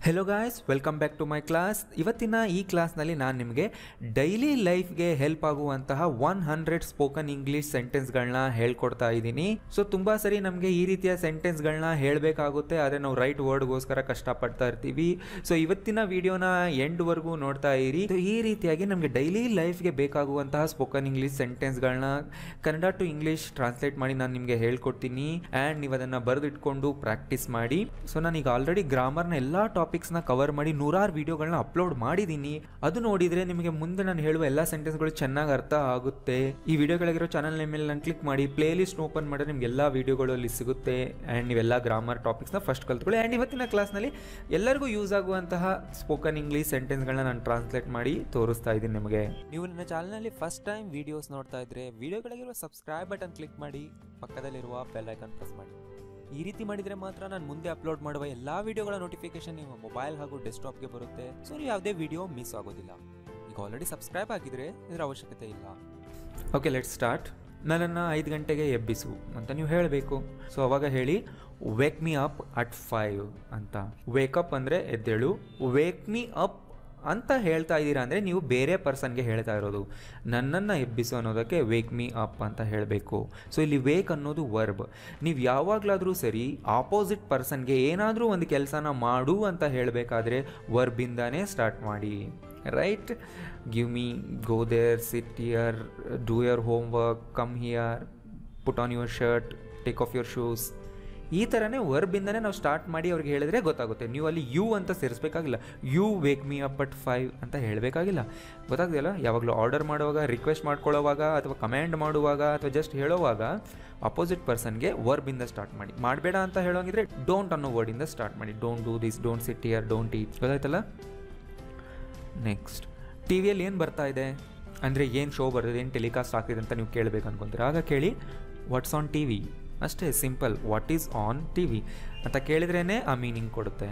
hello guys welcome back to my class ಇವತ್ತಿನ ಈ ಕ್ಲಾಸ್ನಲ್ಲಿ ನಾನು ನಿಮಗೆ ಡೈಲಿ ಲೈಫ್ಗೆ ಹೆಲ್ಪ್ ಆಗುವಂತಹ ಒನ್ ಹಂಡ್ರೆಡ್ ಸ್ಪೋಕನ್ ಇಂಗ್ಲೀಷ್ ಸೆಂಟೆನ್ಸ್ಗಳನ್ನ ಹೇಳ್ಕೊಡ್ತಾ ಇದ್ದೀನಿ ಸೊ ತುಂಬ ಸರಿ ನಮಗೆ ಈ ರೀತಿಯ ಸೆಂಟೆನ್ಸ್ಗಳನ್ನ ಹೇಳಬೇಕಾಗುತ್ತೆ ಆದರೆ ನಾವು ರೈಟ್ ವರ್ಡ್ಗೋಸ್ಕರ ಕಷ್ಟಪಡ್ತಾ ಇರ್ತೀವಿ ಸೊ ಇವತ್ತಿನ ವಿಡಿಯೋನ ಎಂಡ್ವರೆಗೂ ನೋಡ್ತಾ ಇರಿ So, ಈ ರೀತಿಯಾಗಿ ನಮಗೆ ಡೈಲಿ ಲೈಫ್ಗೆ ಬೇಕಾಗುವಂತಹ ಸ್ಪೋಕನ್ ಇಂಗ್ಲೀಷ್ ಸೆಂಟೆನ್ಸ್ಗಳನ್ನ ಕನ್ನಡ ಟು ಇಂಗ್ಲೀಷ್ ಟ್ರಾನ್ಸ್ಲೇಟ್ ಮಾಡಿ ನಾನು ನಿಮಗೆ ಹೇಳ್ಕೊಡ್ತೀನಿ ಆ್ಯಂಡ್ ನೀವು ಅದನ್ನು ಬರೆದಿಟ್ಕೊಂಡು ಪ್ರಾಕ್ಟೀಸ್ ಮಾಡಿ ಸೊ ನಾನೀಗ ಆಲ್ರೆಡಿ ಗ್ರಾಮರ್ನ ಎಲ್ಲ ಟಾಪಿಕ್ಸ್ನ ಕವರ್ ಮಾಡಿ ನೂರಾರು ವಿಡಿಯೋಗಳನ್ನ ಅಪ್ಲೋಡ್ ಮಾಡಿದ್ದೀನಿ ಅದು ನೋಡಿದರೆ ನಿಮಗೆ ಮುಂದೆ ನಾನು ಹೇಳುವ ಎಲ್ಲ ಸೆಂಟೆನ್ಸ್ಗಳು ಚೆನ್ನಾಗಿ ಅರ್ಥ ಆಗುತ್ತೆ ಈ ವಿಡಿಯೋಗಳಿಗಿರೋ ಚಾನಲ್ ಮೇಲೆ ನಾನು ಕ್ಲಿಕ್ ಮಾಡಿ ಪ್ಲೇ ಲಿಸ್ಟ್ ಓಪನ್ ಮಾಡಿದ್ರೆ ನಿಮ್ಗೆ ಎಲ್ಲ ವಿಡಿಯೋಗಳು ಅಲ್ಲಿ ಸಿಗುತ್ತೆ ಆ್ಯಂಡ್ ನೀವೆಲ್ಲ ಗ್ರಾಮರ್ ಟಾಪಿಕ್ಸ್ನ ಫಸ್ಟ್ ಕಲ್ತ್ಕೊಳ್ಳಿ ಆ್ಯಂಡ್ ಇವತ್ತಿನ ಕ್ಲಾಸ್ನಲ್ಲಿ ಎಲ್ಲರಿಗೂ ಯೂಸ್ ಆಗುವಂತಹ ಸ್ಪೋಕನ್ ಇಂಗ್ಲೀಷ್ ಸೆಂಟೆನ್ಸ್ಗಳನ್ನ ನಾನು ಟ್ರಾನ್ಸ್ಲೇಟ್ ಮಾಡಿ ತೋರಿಸ್ತಾ ಇದ್ದೀನಿ ನಿಮಗೆ ನೀವು ನನ್ನ ಚಾನಲ್ನಲ್ಲಿ ಫಸ್ಟ್ ಟೈಮ್ ವಿಡಿಯೋಸ್ ನೋಡ್ತಾ ಇದ್ರೆ ವಿಡಿಯೋಗಳಿಗಿರುವ ಸಬ್ಸ್ಕ್ರೈಬ್ ಬಟನ್ ಕ್ಲಿಕ್ ಮಾಡಿ ಪಕ್ಕದಲ್ಲಿರುವ ಬೆಲ್ ಐಕನ್ ಪ್ರೆಸ್ ಮಾಡಿ ಈ ರೀತಿ ಮಾಡಿದರೆ ಮಾತ್ರ ನಾನು ಮುಂದೆ ಅಪ್ಲೋಡ್ ಮಾಡುವ ಎಲ್ಲ ವಿಡಿಯೋಗಳ ನೋಟಿಫಿಕೇಶನ್ ನಿಮ್ಮ ಮೊಬೈಲ್ ಹಾಗೂ ಡೆಸ್ಕ್ಟಾಪ್ಗೆ ಬರುತ್ತೆ ಸೊ ನೀವು ಯಾವುದೇ ವಿಡಿಯೋ ಮಿಸ್ ಆಗೋದಿಲ್ಲ ಈಗ ಆಲ್ರೆಡಿ ಸಬ್ಸ್ಕ್ರೈಬ್ ಆಗಿದ್ರೆ ಇದರ ಅವಶ್ಯಕತೆ ಇಲ್ಲ ಓಕೆ ಲೆಟ್ ಸ್ಟಾರ್ಟ್ ನನ್ನನ್ನು ಐದು ಗಂಟೆಗೆ ಎಬ್ಬಿಸು ಅಂತ ನೀವು ಹೇಳಬೇಕು ಸೊ ಅವಾಗ ಹೇಳಿ wake me up at five ಅಂತ ವೇಕಪ್ ಅಂದರೆ ಎದ್ದೇಳು ವೇಕ್ ಮೀ ಅಪ್ ಅಂತ ಹೇಳ್ತಾ ಇದ್ದೀರಾ ಅಂದರೆ ನೀವು ಬೇರೆ ಪರ್ಸನ್ಗೆ ಹೇಳ್ತಾ ಇರೋದು ನನ್ನನ್ನು ಎಬ್ಬಿಸು ಅನ್ನೋದಕ್ಕೆ ವೇಕ್ ಮೀ ಅಪ್ ಅಂತ ಹೇಳಬೇಕು ಸೊ ಇಲ್ಲಿ ವೇಕ್ ಅನ್ನೋದು ವರ್ಬ್ ನೀವು ಯಾವಾಗಲಾದರೂ ಸರಿ ಆಪೋಸಿಟ್ ಪರ್ಸನ್ಗೆ ಏನಾದರೂ ಒಂದು ಕೆಲಸನ ಮಾಡು ಅಂತ ಹೇಳಬೇಕಾದ್ರೆ ವರ್ಬಿಂದಾನೇ ಸ್ಟಾರ್ಟ್ ಮಾಡಿ right give me go there sit here do your homework come here put on your shirt take off your shoes ಈ ಥರನೇ ವರ್ಬಿಂದನೇ ನಾವು ಸ್ಟಾರ್ಟ್ ಮಾಡಿ ಅವ್ರಿಗೆ ಹೇಳಿದ್ರೆ ಗೊತ್ತಾಗುತ್ತೆ ನೀವು ಅಲ್ಲಿ ಯು ಅಂತ ಸೇರಿಸ್ಬೇಕಾಗಿಲ್ಲ you wake me up at five ಅಂತ ಹೇಳಬೇಕಾಗಿಲ್ಲ ಗೊತ್ತಾಗ್ತಿಲ್ಲ ಯಾವಾಗಲೂ ಆರ್ಡರ್ ಮಾಡುವಾಗ ರಿಕ್ವೆಸ್ಟ್ ಮಾಡ್ಕೊಳ್ಳೋವಾಗ ಅಥವಾ ಕಮ್ಯಾಂಡ್ ಮಾಡುವಾಗ ಅಥವಾ ಜಸ್ಟ್ ಹೇಳೋವಾಗ ಅಪೋಸಿಟ್ ಪರ್ಸನ್ಗೆ ವರ್ಬಿಂದ ಸ್ಟಾರ್ಟ್ ಮಾಡಿ ಮಾಡಬೇಡ ಅಂತ ಹೇಳೋಂಗಿದ್ರೆ ಡೋಂಟ್ ಅನ್ನೋ ವರ್ಡಿಂದ ಸ್ಟಾರ್ಟ್ ಮಾಡಿ don't do this don't sit here don't eat ಗೊತ್ತಾಯ್ತಲ್ಲ ನೆಕ್ಸ್ಟ್ ಟಿ ವಿಯಲ್ಲಿ ಏನು ಬರ್ತಾ ಇದೆ ಅಂದರೆ ಏನು ಶೋ ಬರ್ತಿದೆ ಏನು ಟೆಲಿಕಾಸ್ಟ್ ಆಗ್ತಿದೆ ಅಂತ ನೀವು ಕೇಳಬೇಕು ಅನ್ಕೊಂತೀರ ಆಗ ಕೇಳಿ ವಾಟ್ಸ್ ಆನ್ ಟಿ ವಿ ಅಷ್ಟೇ simple what is on T V ಅಂತ ಕೇಳಿದ್ರೇ ಆ ಮೀನಿಂಗ್ ಕೊಡುತ್ತೆ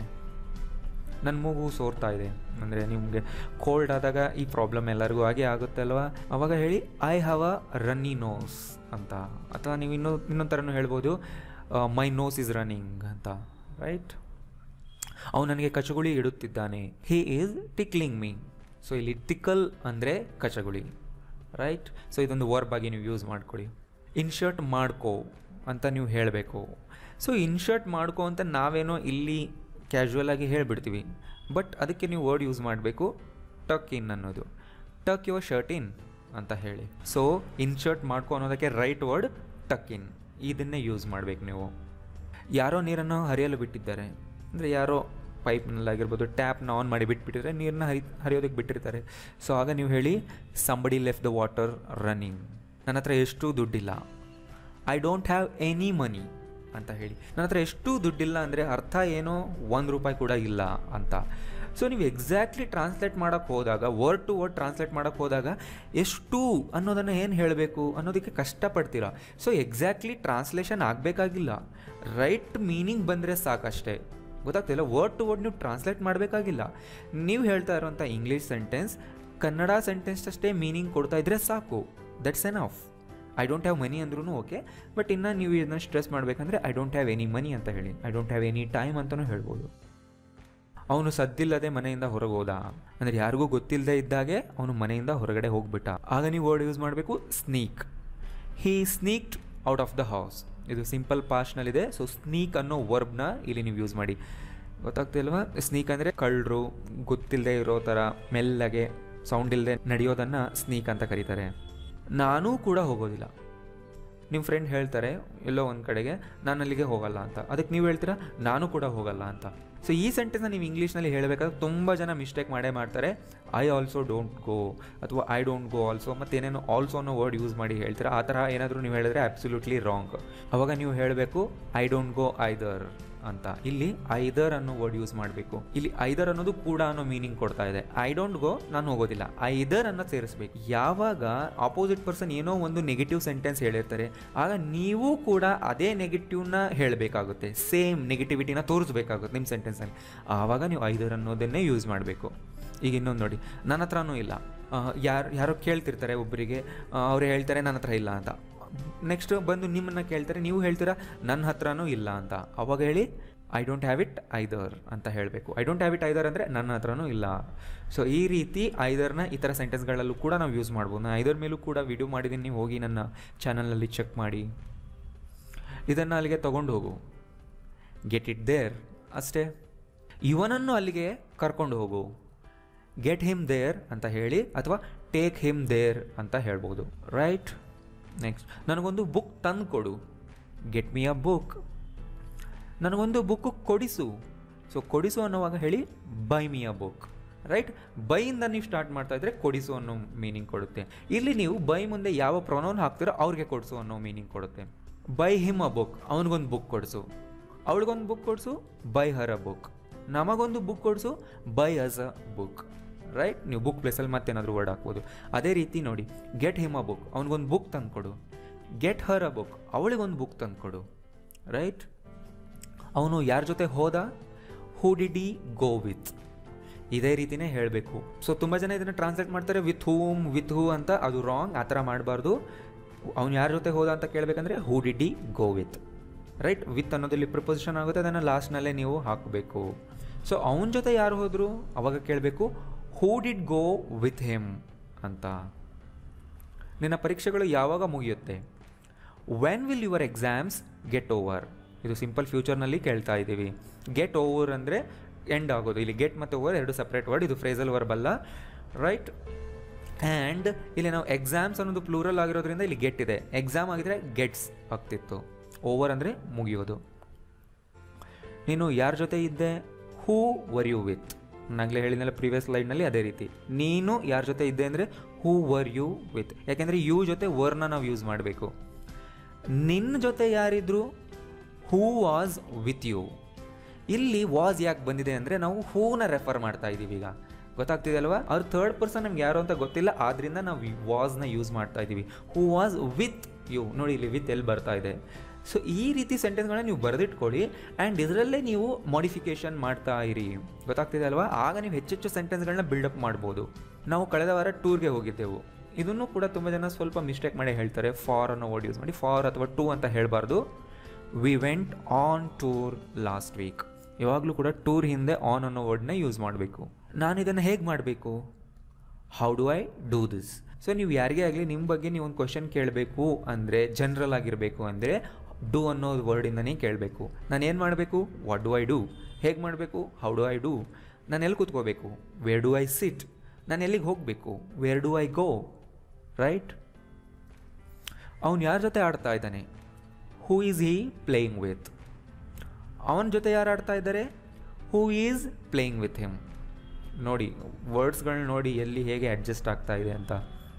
ನನ್ನ ಮೂಗು ಸೋರ್ತಾ ಇದೆ ಅಂದರೆ ನಿಮಗೆ ಕೋಲ್ಡ್ ಆದಾಗ ಈ ಪ್ರಾಬ್ಲಮ್ ಎಲ್ಲರಿಗೂ ಹಾಗೆ ಆಗುತ್ತೆ ಅಲ್ವಾ ಅವಾಗ ಹೇಳಿ I have a runny nose ಅಂತ ಅಥವಾ ನೀವು ಇನ್ನೂ ಇನ್ನೊಂದು ಥರನೂ ಹೇಳ್ಬೋದು ಮೈ ನೋಸ್ ಇಸ್ ರನ್ನಿಂಗ್ ಅಂತ ರೈಟ್ ಅವನು ನನಗೆ ಕಚಗುಳಿ ಇಡುತ್ತಿದ್ದಾನೆ he is tickling me so ಇಲ್ಲಿ ಟಿಕಲ್ ಅಂದರೆ ಕಚಗುಳಿ ರೈಟ್ ಸೊ ಇದೊಂದು ವರ್ಬ್ ಆಗಿ ನೀವು ಯೂಸ್ ಮಾಡ್ಕೊಳ್ಳಿ ಇನ್ಶರ್ಟ್ ಮಾಡ್ಕೋ ಅಂತ ನೀವು ಹೇಳಬೇಕು ಸೊ ಇನ್ಶರ್ಟ್ ಮಾಡ್ಕೋ ಅಂತ ನಾವೇನೋ ಇಲ್ಲಿ ಕ್ಯಾಶುವಲ್ ಆಗಿ ಹೇಳಿಬಿಡ್ತೀವಿ ಬಟ್ ಅದಕ್ಕೆ ನೀವು ವರ್ಡ್ ಯೂಸ್ ಮಾಡಬೇಕು ಟಕ್ ಇನ್ ಅನ್ನೋದು ಟಕ್ ಯುವರ್ ಶರ್ಟ್ ಇನ್ ಅಂತ ಹೇಳಿ ಸೊ ಇನ್ಶರ್ಟ್ ಮಾಡ್ಕೋ ಅನ್ನೋದಕ್ಕೆ ರೈಟ್ ವರ್ಡ್ ಟಕ್ ಇನ್ ಇದನ್ನೇ ಯೂಸ್ ಮಾಡಬೇಕು ನೀವು ಯಾರೋ ನೀರನ್ನು ಹರಿಯಲು ಬಿಟ್ಟಿದ್ದಾರೆ ಅಂದರೆ ಯಾರೋ ಪೈಪ್ನಲ್ಲಾಗಿರ್ಬೋದು ಟ್ಯಾಪ್ನ ಆನ್ ಮಾಡಿ ಬಿಟ್ಬಿಟ್ಟಿದ್ರೆ ನೀರನ್ನ ಹರಿ ಹರಿಯೋದಕ್ಕೆ ಬಿಟ್ಟಿರ್ತಾರೆ ಸೊ ಆಗ ನೀವು ಹೇಳಿ somebody left the water running ನನ್ನ ಹತ್ರ ಎಷ್ಟು ದುಡ್ಡಿಲ್ಲ I don't have any money ಅಂತ ಹೇಳಿ ನನ್ನ ಹತ್ರ ಎಷ್ಟು ದುಡ್ಡಿಲ್ಲ ಅಂದರೆ ಅರ್ಥ ಏನೋ ಒಂದು ರೂಪಾಯಿ ಕೂಡ ಇಲ್ಲ ಅಂತ ಸೊ ನೀವು ಎಕ್ಸಾಕ್ಟ್ಲಿ ಟ್ರಾನ್ಸ್ಲೇಟ್ ಮಾಡೋಕ್ಕೆ ಹೋದಾಗ ವರ್ಡ್ ಟು ವರ್ಡ್ ಟ್ರಾನ್ಸ್ಲೇಟ್ ಮಾಡೋಕ್ಕೆ ಹೋದಾಗ ಎಷ್ಟು ಅನ್ನೋದನ್ನು ಏನು ಹೇಳಬೇಕು ಅನ್ನೋದಕ್ಕೆ ಕಷ್ಟಪಡ್ತೀರಾ ಸೊ ಎಕ್ಸಾಕ್ಟ್ಲಿ ಟ್ರಾನ್ಸ್ಲೇಷನ್ ಆಗಬೇಕಾಗಿಲ್ಲ ರೈಟ್ ಮೀನಿಂಗ್ ಬಂದರೆ ಸಾಕಷ್ಟೇ ಗೊತ್ತಾಗ್ತಿಲ್ಲ ವರ್ಡ್ ಟು ವರ್ಡ್ ನೀವು ಟ್ರಾನ್ಸ್ಲೇಟ್ ಮಾಡಬೇಕಾಗಿಲ್ಲ ನೀವು ಹೇಳ್ತಾ ಇರೋಂಥ ಇಂಗ್ಲೀಷ್ ಸೆಂಟೆನ್ಸ್ ಕನ್ನಡ ಸೆಂಟೆನ್ಸ್ ಅಷ್ಟೇ ಮೀನಿಂಗ್ ಕೊಡ್ತಾ ಇದ್ರೆ ಸಾಕು that's enough I don't have money ಅಂದ್ರೂ ಓಕೆ ಬಟ್ ಇನ್ನು ನೀವು ಇದನ್ನು ಸ್ಟ್ರೆಸ್ ಮಾಡಬೇಕಂದ್ರೆ I don't have any money ಅಂತ ಹೇಳಿ I don't have any time ಅಂತಲೂ ಹೇಳ್ಬೋದು ಅವನು ಸದ್ದಿಲ್ಲದೆ ಮನೆಯಿಂದ ಹೊರಗೆ ಹೋದ ಅಂದರೆ ಯಾರಿಗೂ ಗೊತ್ತಿಲ್ಲದೆ ಇದ್ದಾಗೆ ಅವನು ಮನೆಯಿಂದ ಹೊರಗಡೆ ಹೋಗ್ಬಿಟ್ಟ ಆಗ ನೀವು ವರ್ಡ್ ಯೂಸ್ ಮಾಡಬೇಕು sneak he sneaked out of the house ಇದು ಸಿಂಪಲ್ ಪಾಸ್ಟ್ನಲ್ಲಿದೆ ಸೊ ಸ್ನೀಕ್ ಅನ್ನೋ ವರ್ಬ್ನ ಇಲ್ಲಿ ನೀವು ಯೂಸ್ ಮಾಡಿ ಗೊತ್ತಾಗ್ತಿಲ್ವಾ ಸ್ನೀಕ್ ಅಂದರೆ ಕಳ್ಳರು ಗೊತ್ತಿಲ್ಲದೆ ಇರೋ ಥರ ಮೆಲ್ಲಗೆ ಸೌಂಡ್ ಇಲ್ಲದೆ ನಡೆಯೋದನ್ನು ಸ್ನೀಕ್ ಅಂತ ಕರೀತಾರೆ ನಾನೂ ಕೂಡ ಹೋಗೋದಿಲ್ಲ ನಿಮ್ಮ ಫ್ರೆಂಡ್ ಹೇಳ್ತಾರೆ ಎಲ್ಲೋ ಒಂದು ಕಡೆಗೆ ನಾನು ಅಲ್ಲಿಗೆ ಹೋಗಲ್ಲ ಅಂತ ಅದಕ್ಕೆ ನೀವು ಹೇಳ್ತೀರಾ ನಾನು ಕೂಡ ಹೋಗಲ್ಲ ಅಂತ ಸೊ ಈ ಸೆಂಟೆನ್ಸ್ನ ನೀವು ಇಂಗ್ಲೀಷ್ನಲ್ಲಿ ಹೇಳಬೇಕಾದ್ರೆ ತುಂಬ ಜನ ಮಿಸ್ಟೇಕ್ ಮಾಡೇ ಮಾಡ್ತಾರೆ ಐ ಆಲ್ಸೋ ಡೋಂಟ್ ಗೋ ಅಥವಾ ಐ ಡೋಂಟ್ ಗೋ ಆಲ್ಸೋ ಮತ್ತು ಏನೇನೋ ಆಲ್ಸೋ ಅನ್ನೋ ವರ್ಡ್ ಯೂಸ್ ಮಾಡಿ ಹೇಳ್ತೀರಾ ಆ ಥರ ಏನಾದರೂ ನೀವು ಹೇಳಿದ್ರೆ ಅಬ್ಸಲ್ಯೂಟ್ಲಿ ರಾಂಗ್ ಅವಾಗ ನೀವು ಹೇಳಬೇಕು ಐ ಡೋಂಟ್ ಗೋ ಐದರ್ ಅಂತ ಇಲ್ಲಿ ಐದರ್ ಅನ್ನೋ ವರ್ಡ್ ಯೂಸ್ ಮಾಡಬೇಕು ಇಲ್ಲಿ ಐದರ್ ಅನ್ನೋದು ಕೂಡ ಅನ್ನೋ ಮೀನಿಂಗ್ ಕೊಡ್ತಾ ಇದೆ ಐ ಡೋಂಟ್ ಗೋ ನಾನು ಹೋಗೋದಿಲ್ಲ ಐದರ್ ಅನ್ನೋ ಸೇರಿಸ್ಬೇಕು ಯಾವಾಗ ಆಪೋಸಿಟ್ ಪರ್ಸನ್ ಏನೋ ಒಂದು ನೆಗೆಟಿವ್ ಸೆಂಟೆನ್ಸ್ ಹೇಳಿರ್ತಾರೆ ಆಗ ನೀವು ಕೂಡ ಅದೇ ನೆಗೆಟಿವ್ನ ಹೇಳಬೇಕಾಗುತ್ತೆ ಸೇಮ್ ನೆಗೆಟಿವಿಟಿನ ತೋರಿಸ್ಬೇಕಾಗುತ್ತೆ ನಿಮ್ಮ ಸೆಂಟೆನ್ಸಲ್ಲಿ ಆವಾಗ ನೀವು ಐದರ್ ಅನ್ನೋದನ್ನೇ ಯೂಸ್ ಮಾಡಬೇಕು ಈಗ ಇನ್ನೊಂದು ನೋಡಿ ನನ್ನ ಹತ್ರನೂ ಇಲ್ಲ ಯಾರು ಯಾರೋ ಕೇಳ್ತಿರ್ತಾರೆ ಒಬ್ಬರಿಗೆ ಅವ್ರು ಹೇಳ್ತಾರೆ ನನ್ನ ಹತ್ರ ಇಲ್ಲ ಅಂತ ನೆಕ್ಸ್ಟ್ ಬಂದು ನಿಮ್ಮನ್ನು ಕೇಳ್ತಾರೆ ನೀವು ಹೇಳ್ತೀರಾ ನನ್ನ ಹತ್ರನೂ ಇಲ್ಲ ಅಂತ ಅವಾಗ ಹೇಳಿ I don't have it either ಅಂತ ಹೇಳಬೇಕು I don't have it either ಅಂದರೆ ನನ್ನ ಹತ್ರನೂ ಇಲ್ಲ ಸೊ ಈ ರೀತಿ ಐದರ್ನ ಈ ಥರ ಸೆಂಟೆನ್ಸ್ಗಳಲ್ಲೂ ಕೂಡ ನಾವು ಯೂಸ್ ಮಾಡ್ಬೋದು ನಾನು ಐದರ್ ಮೇಲೂ ಕೂಡ ವಿಡಿಯೋ ಮಾಡಿದ್ದೀನಿ ನೀವು ಹೋಗಿ ನನ್ನ ಚಾನಲಲ್ಲಿ ಚೆಕ್ ಮಾಡಿ ಇದನ್ನು ಅಲ್ಲಿಗೆ ತೊಗೊಂಡು ಹೋಗು ಗೆಟ್ ಇಟ್ ದೇರ್ ಅಷ್ಟೇ ಇವನನ್ನು ಅಲ್ಲಿಗೆ ಕರ್ಕೊಂಡು ಹೋಗು ಗೆಟ್ ಹಿಮ್ ದೇರ್ ಅಂತ ಹೇಳಿ ಅಥವಾ ಟೇಕ್ ಹಿಮ್ ದೇರ್ ಅಂತ ಹೇಳ್ಬೋದು ರೈಟ್ ನೆಕ್ಸ್ಟ್ ನನಗೊಂದು ಬುಕ್ ತಂದು ಕೊಡು ಗೆಟ್ ಮಿ ಅ ಬುಕ್ ನನಗೊಂದು ಬುಕ್ ಕೊಡಿಸು ಸೊ ಕೊಡಿಸು ಅನ್ನೋವಾಗ ಹೇಳಿ buy me a book right ಬೈಯಿಂದ ನೀವು ಸ್ಟಾರ್ಟ್ ಮಾಡ್ತಾ ಇದ್ರೆ ಕೊಡಿಸು ಅನ್ನೋ ಮೀನಿಂಗ್ ಕೊಡುತ್ತೆ ಇಲ್ಲಿ ನೀವು ಬೈ ಮುಂದೆ ಯಾವ ಪ್ರೊನೌನ್ ಹಾಕ್ತೀರೋ ಅವ್ರಿಗೆ ಕೊಡಿಸು ಅನ್ನೋ ಮೀನಿಂಗ್ ಕೊಡುತ್ತೆ ಬೈ ಹಿಮ್ ಅ ಬುಕ್ ಅವನಿಗೊಂದು ಬುಕ್ ಕೊಡಿಸು ಅವಳಿಗೊಂದು ಬುಕ್ ಕೊಡಿಸು ಬೈ ಹರ್ ಅ ಬುಕ್ ನಮಗೊಂದು ಬುಕ್ ಕೊಡಿಸು buy us a book right ನೀವು ಬುಕ್ ಪ್ಲೇಸಲ್ಲಿ ಮತ್ತೇನಾದರೂ ವರ್ಡ್ ಹಾಕ್ಬೋದು ಅದೇ ರೀತಿ ನೋಡಿ ಗೆಟ್ ಹಿಮ್ ಅ ಬುಕ್ ಅವನಿಗೊಂದು ಬುಕ್ ತಂದ್ಕೊಡು ಗೆಟ್ ಹರ್ ಅ ಬುಕ್ ಅವಳಿಗೊಂದು ಬುಕ್ ತಂದ್ಕೊಡು ರೈಟ್ ಅವನು ಯಾರ ಜೊತೆ ಹೋದ ಹೂ ಡಿಡ್ ಈ ಗೋ ವಿತ್ ಇದೇ ರೀತಿನೇ ಹೇಳಬೇಕು ಸೊ ತುಂಬ ಜನ ಇದನ್ನು ಟ್ರಾನ್ಸ್ಲೇಟ್ ಮಾಡ್ತಾರೆ ವಿತ್ ಹೂಮ್ ವಿತ್ ಹೂ ಅಂತ ಅದು ರಾಂಗ್ ಆ ಥರ ಮಾಡಬಾರ್ದು ಅವ್ನು ಯಾರ ಜೊತೆ ಹೋದ ಅಂತ ಕೇಳಬೇಕಂದ್ರೆ who did he go with right with ಅನ್ನೋದಲ್ಲಿ ಪ್ರಿಪೊಸಿಷನ್ ಆಗುತ್ತೆ ಅದನ್ನು ಲಾಸ್ಟ್ನಲ್ಲೇ ನೀವು ಹಾಕಬೇಕು ಸೊ ಅವನ ಜೊತೆ ಯಾರು ಹೋದರು ಅವಾಗ ಕೇಳಬೇಕು who did go with him ಅಂತ ನಿನ್ನ ಪರೀಕ್ಷೆಗಳು ಯಾವಾಗ ಮುಗಿಯುತ್ತೆ when will your exams get over ಇದು ಸಿಂಪಲ್ ಫ್ಯೂಚರ್ನಲ್ಲಿ ಕೇಳ್ತಾ ಇದ್ದೀವಿ ಗೆಟ್ ಓವರ್ ಅಂದರೆ ಎಂಡ್ ಆಗೋದು ಇಲ್ಲಿ ಗೆಟ್ ಮತ್ತು ಓವರ್ ಎರಡು ಸಪ್ರೇಟ್ ವರ್ಡ್ ಇದು ಫ್ರೇಸಲ್ ವರ್ಬ್ ಅಲ್ಲ ರೈಟ್ ಆ್ಯಂಡ್ ಇಲ್ಲಿ ನಾವು ಎಕ್ಸಾಮ್ಸ್ ಅನ್ನೋದು ಪ್ಲೂರಲ್ ಆಗಿರೋದ್ರಿಂದ ಇಲ್ಲಿ ಗೆಟ್ ಇದೆ ಎಕ್ಸಾಮ್ ಆಗಿದ್ರೆ ಗೆಟ್ಸ್ ಆಗ್ತಿತ್ತು ಓವರ್ ಅಂದರೆ ಮುಗಿಯೋದು ನೀನು ಯಾರ ಜೊತೆ ಇದ್ದೆ ಹೂ ವರ್ ಯು ವಿತ್ ನಾಗಲೇ ಹೇಳಿದ್ನಲ್ಲ ಪ್ರೀವಿಯಸ್ ಸ್ಲೈಡ್ನಲ್ಲಿ ಅದೇ ರೀತಿ ನೀನು ಯಾರ ಜೊತೆ ಇದ್ದೆ ಅಂದರೆ ಹೂ ವರ್ ಯು ವಿತ್ ಯಾಕೆಂದರೆ ಯು ಜೊತೆ ವರ್ನ ನಾವು ಯೂಸ್ ಮಾಡಬೇಕು ನಿನ್ನ ಜೊತೆ ಯಾರಿದ್ರು ಹೂ ವಾಸ್ ವಿತ್ ಯು ಇಲ್ಲಿ ವಾಸ್ ಯಾಕೆ ಬಂದಿದೆ ಅಂದರೆ ನಾವು ಹೂನ ರೆಫರ್ ಮಾಡ್ತಾ ಇದ್ದೀವಿ ಈಗ ಗೊತ್ತಾಗ್ತಿದೆ ಅಲ್ವಾ ಅವ್ರ ಥರ್ಡ್ ಪರ್ಸನ್ ನಮ್ಗೆ ಯಾರು ಅಂತ ಗೊತ್ತಿಲ್ಲ ಆದ್ರಿಂದ ನಾವು ವಾಸ್ನ ಯೂಸ್ ಮಾಡ್ತಾ ಇದ್ದೀವಿ ಹೂ ವಾಸ್ ವಿತ್ ಯು ನೋಡಿ ಇಲ್ಲಿ ವಿತ್ ಎಲ್ಲಿ ಬರ್ತಾ ಇದೆ ಸೊ ಈ ರೀತಿ ಸೆಂಟೆನ್ಸ್ಗಳನ್ನ ನೀವು ಬರೆದಿಟ್ಕೊಳ್ಳಿ ಆ್ಯಂಡ್ ಇದರಲ್ಲೇ ನೀವು ಮಾಡಿಫಿಕೇಶನ್ ಮಾಡ್ತಾ ಇರಿ ಗೊತ್ತಾಗ್ತಿದೆ ಅಲ್ವಾ ಆಗ ನೀವು ಹೆಚ್ಚೆಚ್ಚು ಸೆಂಟೆನ್ಸ್ಗಳನ್ನ ಬಿಲ್ಡಪ್ ಮಾಡ್ಬೋದು ನಾವು ಕಳೆದ ವಾರ ಟೂರ್ಗೆ ಹೋಗಿದ್ದೆವು ಇದನ್ನು ಕೂಡ ತುಂಬ ಜನ ಸ್ವಲ್ಪ ಮಿಸ್ಟೇಕ್ ಮಾಡಿ ಹೇಳ್ತಾರೆ ಫಾರ್ ಅನ್ನೋ ವರ್ಡ್ ಯೂಸ್ ಮಾಡಿ ಫಾರ್ ಅಥವಾ ಟೂ ಅಂತ ಹೇಳಬಾರ್ದು we went on tour last week ಯಾವಾಗಲೂ ಕೂಡ ಟೂರ್ ಹಿಂದೆ ಆನ್ ಅನ್ನೋ ವರ್ಡ್ನ ಯೂಸ್ ಮಾಡಬೇಕು ನಾನು ಇದನ್ನು ಹೇಗೆ ಮಾಡಬೇಕು how do I do this so ನೀವು ಯಾರಿಗೇ ಆಗಲಿ ನಿಮ್ಮ ಬಗ್ಗೆ ನೀವು ಒಂದು ಕ್ವಶನ್ ಕೇಳಬೇಕು ಅಂದರೆ ಜನರಲ್ ಆಗಿರಬೇಕು ಅಂದರೆ ಡೂ ಅನ್ನೋ ವರ್ಡಿಂದನೇ ಕೇಳಬೇಕು ನಾನು ಏನು ಮಾಡಬೇಕು ವಾಟ್ ಡು ಐ ಡೂ ಹೇಗೆ ಮಾಡಬೇಕು ಹೌ ಡು ಐ ಡೂ ನಾನು ಎಲ್ಲಿ ಕೂತ್ಕೋಬೇಕು ವೇರ್ ಡು ಐ ಸಿಟ್ ನಾನು ಎಲ್ಲಿಗೆ ಹೋಗಬೇಕು where do I go right ಅವನು ಯಾರ ಜೊತೆ ಆಡ್ತಾ ಇದ್ದಾನೆ who is he playing with ಅವನ ಜೊತೆ ಯಾರು ಆಡ್ತಾ ಇದ್ದಾರೆ who is playing with him ನೋಡಿ ವರ್ಡ್ಸ್ಗಳನ್ನ ನೋಡಿ ಎಲ್ಲಿ ಹೇಗೆ ಅಡ್ಜಸ್ಟ್ ಆಗ್ತಾ ಇದೆ ಅಂತ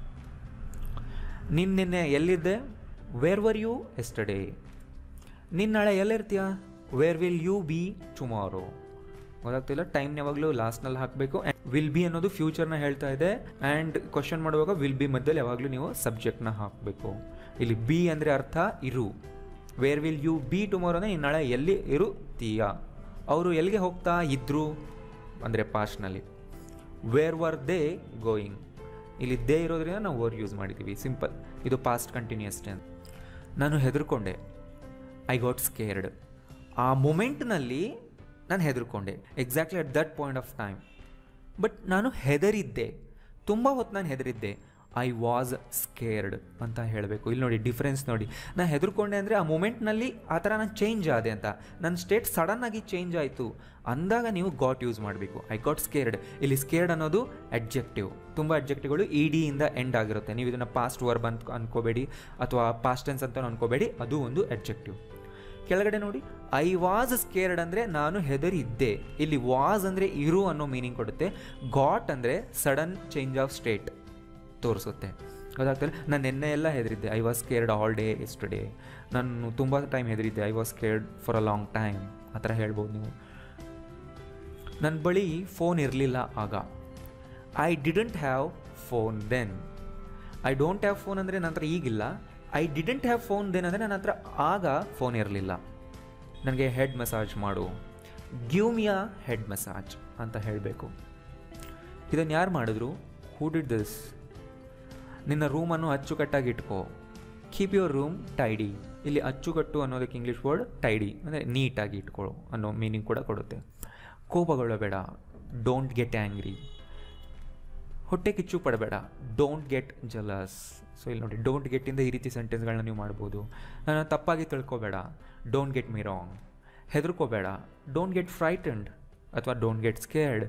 ನಿನ್ನ ನಿನ್ನೆ ಎಲ್ಲಿದ್ದೆ ವೇರ್ ವರ್ ಯು ಎಸ್ಟರ್ಡೇ ನಿನ್ನ ನಾಳೆ ಎಲ್ಲಿರ್ತೀಯ where will you be tomorrow ಗೊತ್ತಾಗ್ತಿಲ್ಲ ಟೈಮ್ ಯಾವಾಗಲೂ ಲಾಸ್ಟ್ನಲ್ಲಿ ಹಾಕಬೇಕು ವಿಲ್ ಬಿ ಅನ್ನೋದು ಫ್ಯೂಚರ್ನ ಹೇಳ್ತಾ ಇದೆ ಆ್ಯಂಡ್ ಕ್ವಶನ್ ಮಾಡುವಾಗ ವಿಲ್ ಬಿ ಮಧ್ಯದಲ್ಲಿ ಯಾವಾಗಲೂ ನೀವು ಸಬ್ಜೆಕ್ಟ್ನ ಹಾಕಬೇಕು ಇಲ್ಲಿ ಬಿ ಅಂದರೆ ಅರ್ಥ ಇರು where will you be tomorrow ಅಂದರೆ ನೀನು ನಾಳೆ ಎಲ್ಲಿ ಇರುತ್ತೀಯಾ ಅವರು ಎಲ್ಲಿಗೆ ಹೋಗ್ತಾ ಇದ್ರು ಅಂದರೆ ಪಾಸ್ಟ್ನಲ್ಲಿ ವೇರ್ ವರ್ ದೇ ಗೋಯಿಂಗ್ ಇಲ್ಲಿ ದೇ ಇರೋದ್ರಿಂದ ನಾವು ವರ್ ಯೂಸ್ ಮಾಡಿದ್ದೀವಿ ಸಿಂಪಲ್ ಇದು ಪಾಸ್ಟ್ ಕಂಟಿನ್ಯೂಸ್ ಟೆನ್ಸ್ ನಾನು ಹೆದರ್ಕೊಂಡೆ ಐ ಗಾಟ್ ಸ್ಕೇರ್ಡ್ ಆ ಮೊಮೆಂಟ್ನಲ್ಲಿ ನಾನು ಹೆದರ್ಕೊಂಡೆ exactly at that point of time but ನಾನು ಹೆದರಿದ್ದೆ ತುಂಬ ಹೊತ್ತು ನಾನು ಹೆದರಿದ್ದೆ ಐ ವಾಸ್ ಸ್ಕೇರ್ಡ್ ಅಂತ ಹೇಳಬೇಕು ಇಲ್ಲಿ ನೋಡಿ ಡಿಫ್ರೆನ್ಸ್ ನೋಡಿ ನಾನು ಹೆದರ್ಕೊಂಡೆ ಅಂದರೆ ಆ ಮೂಮೆಂಟ್ನಲ್ಲಿ ಆ ಥರ ನಾನು ಚೇಂಜ್ ಆದೆ ಅಂತ ನನ್ನ ಸ್ಟೇಟ್ ಸಡನ್ನಾಗಿ ಚೇಂಜ್ ಆಯಿತು ಅಂದಾಗ ನೀವು ಗಾಟ್ ಯೂಸ್ ಮಾಡಬೇಕು ಐ ಗಾಟ್ ಸ್ಕೇರ್ಡ್ ಇಲ್ಲಿ ಸ್ಕೇರ್ಡ್ ಅನ್ನೋದು ಅಡ್ಜೆಕ್ಟಿವ್ ತುಂಬ ಅಡ್ಜೆಕ್ಟಿವ್ಗಳು ಇ ಡಿಯಿಂದ ಎಂಡ್ ಆಗಿರುತ್ತೆ ನೀವು ಇದನ್ನು ಪಾಸ್ಟ್ ವರ್ಬ್ ಅಂತ ಅನ್ಕೋಬೇಡಿ ಅಥವಾ ಪಾಸ್ಟ್ ಟೆನ್ಸ್ ಅಂತ ಅನ್ಕೋಬೇಡಿ ಅದು ಒಂದು ಅಡ್ಜೆಕ್ಟಿವ್ ಕೆಳಗಡೆ ನೋಡಿ ಐ ವಾಸ್ ಸ್ಕೇರ್ಡ್ ಅಂದರೆ ನಾನು ಹೆದರಿದ್ದೆ ಇಲ್ಲಿ ವಾಸ್ ಅಂದರೆ ಇರು ಅನ್ನೋ ಮೀನಿಂಗ್ ಕೊಡುತ್ತೆ ಗಾಟ್ ಅಂದರೆ ಸಡನ್ ಚೇಂಜ್ ಆಫ್ ಸ್ಟೇಟ್ ತೋರಿಸುತ್ತೆ ಗೊತ್ತಾಗ್ತದೆ ನಾನು ನಿನ್ನೆ ಎಲ್ಲ ಹೆದರಿದ್ದೆ I was scared all day yesterday ನಾನು ತುಂಬ ಟೈಮ್ ಹೆದರಿದ್ದೆ I was scared for a long time ಆ ಥರ ಹೇಳ್ಬೋದು ನೀವು ನನ್ನ ಬಳಿ ಫೋನ್ ಇರಲಿಲ್ಲ ಆಗ I didn't have phone then I don't have phone ಅಂದರೆ ನನ್ನ ಹತ್ರ ಈಗಿಲ್ಲ I didn't have phone then ಅಂದರೆ ನನ್ನ ಹತ್ರ ಆಗ ಫೋನ್ ಇರಲಿಲ್ಲ ನನಗೆ ಹೆಡ್ ಮಸಾಜ್ ಮಾಡು give me a head massage ಅಂತ ಹೇಳಬೇಕು ಇದನ್ನು ಯಾರು ಮಾಡಿದ್ರು ಹೂ ಡಿಡ್ ದಿಸ್ ನಿನ್ನ ರೂಮನ್ನು ಅಚ್ಚುಕಟ್ಟಾಗಿ ಇಟ್ಕೋ ಕೀಪ್ ಯುವರ್ ರೂಮ್ ಟೈಡಿ ಇಲ್ಲಿ ಅಚ್ಚುಕಟ್ಟು ಅನ್ನೋದಕ್ಕೆ ಇಂಗ್ಲೀಷ್ ವರ್ಡ್ ಟೈಡಿ ಅಂದರೆ ನೀಟಾಗಿ ಇಟ್ಕೊಳ್ಳೋ ಅನ್ನೋ ಮೀನಿಂಗ್ ಕೂಡ ಕೊಡುತ್ತೆ ಕೋಪಗೊಳ್ಳಬೇಡ ಡೋಂಟ್ ಗೆಟ್ ಆ್ಯಂಗ್ರಿ ಹೊಟ್ಟೆ ಕಿಚ್ಚು ಪಡಬೇಡ ಡೋಂಟ್ ಗೆಟ್ ಜಲಸ್ ಸೊ ಇಲ್ಲಿ ನೋಡಿ ಡೋಂಟ್ ಗೆಟ್ಟಿಂದ ಈ ರೀತಿ ಸೆಂಟೆನ್ಸ್ಗಳನ್ನ ನೀವು ಮಾಡ್ಬೋದು ನಾನು ತಪ್ಪಾಗಿ ತಿಳ್ಕೊಬೇಡ ಡೋಂಟ್ ಗೆಟ್ ಮಿ ರಾಂಗ್ ಹೆದರ್ಕೋಬೇಡ ಡೋಂಟ್ ಗೆಟ್ ಫ್ರೈಟನ್ಡ್ ಅಥವಾ ಡೋಂಟ್ ಗೆಟ್ ಸ್ಕೇರ್ಡ್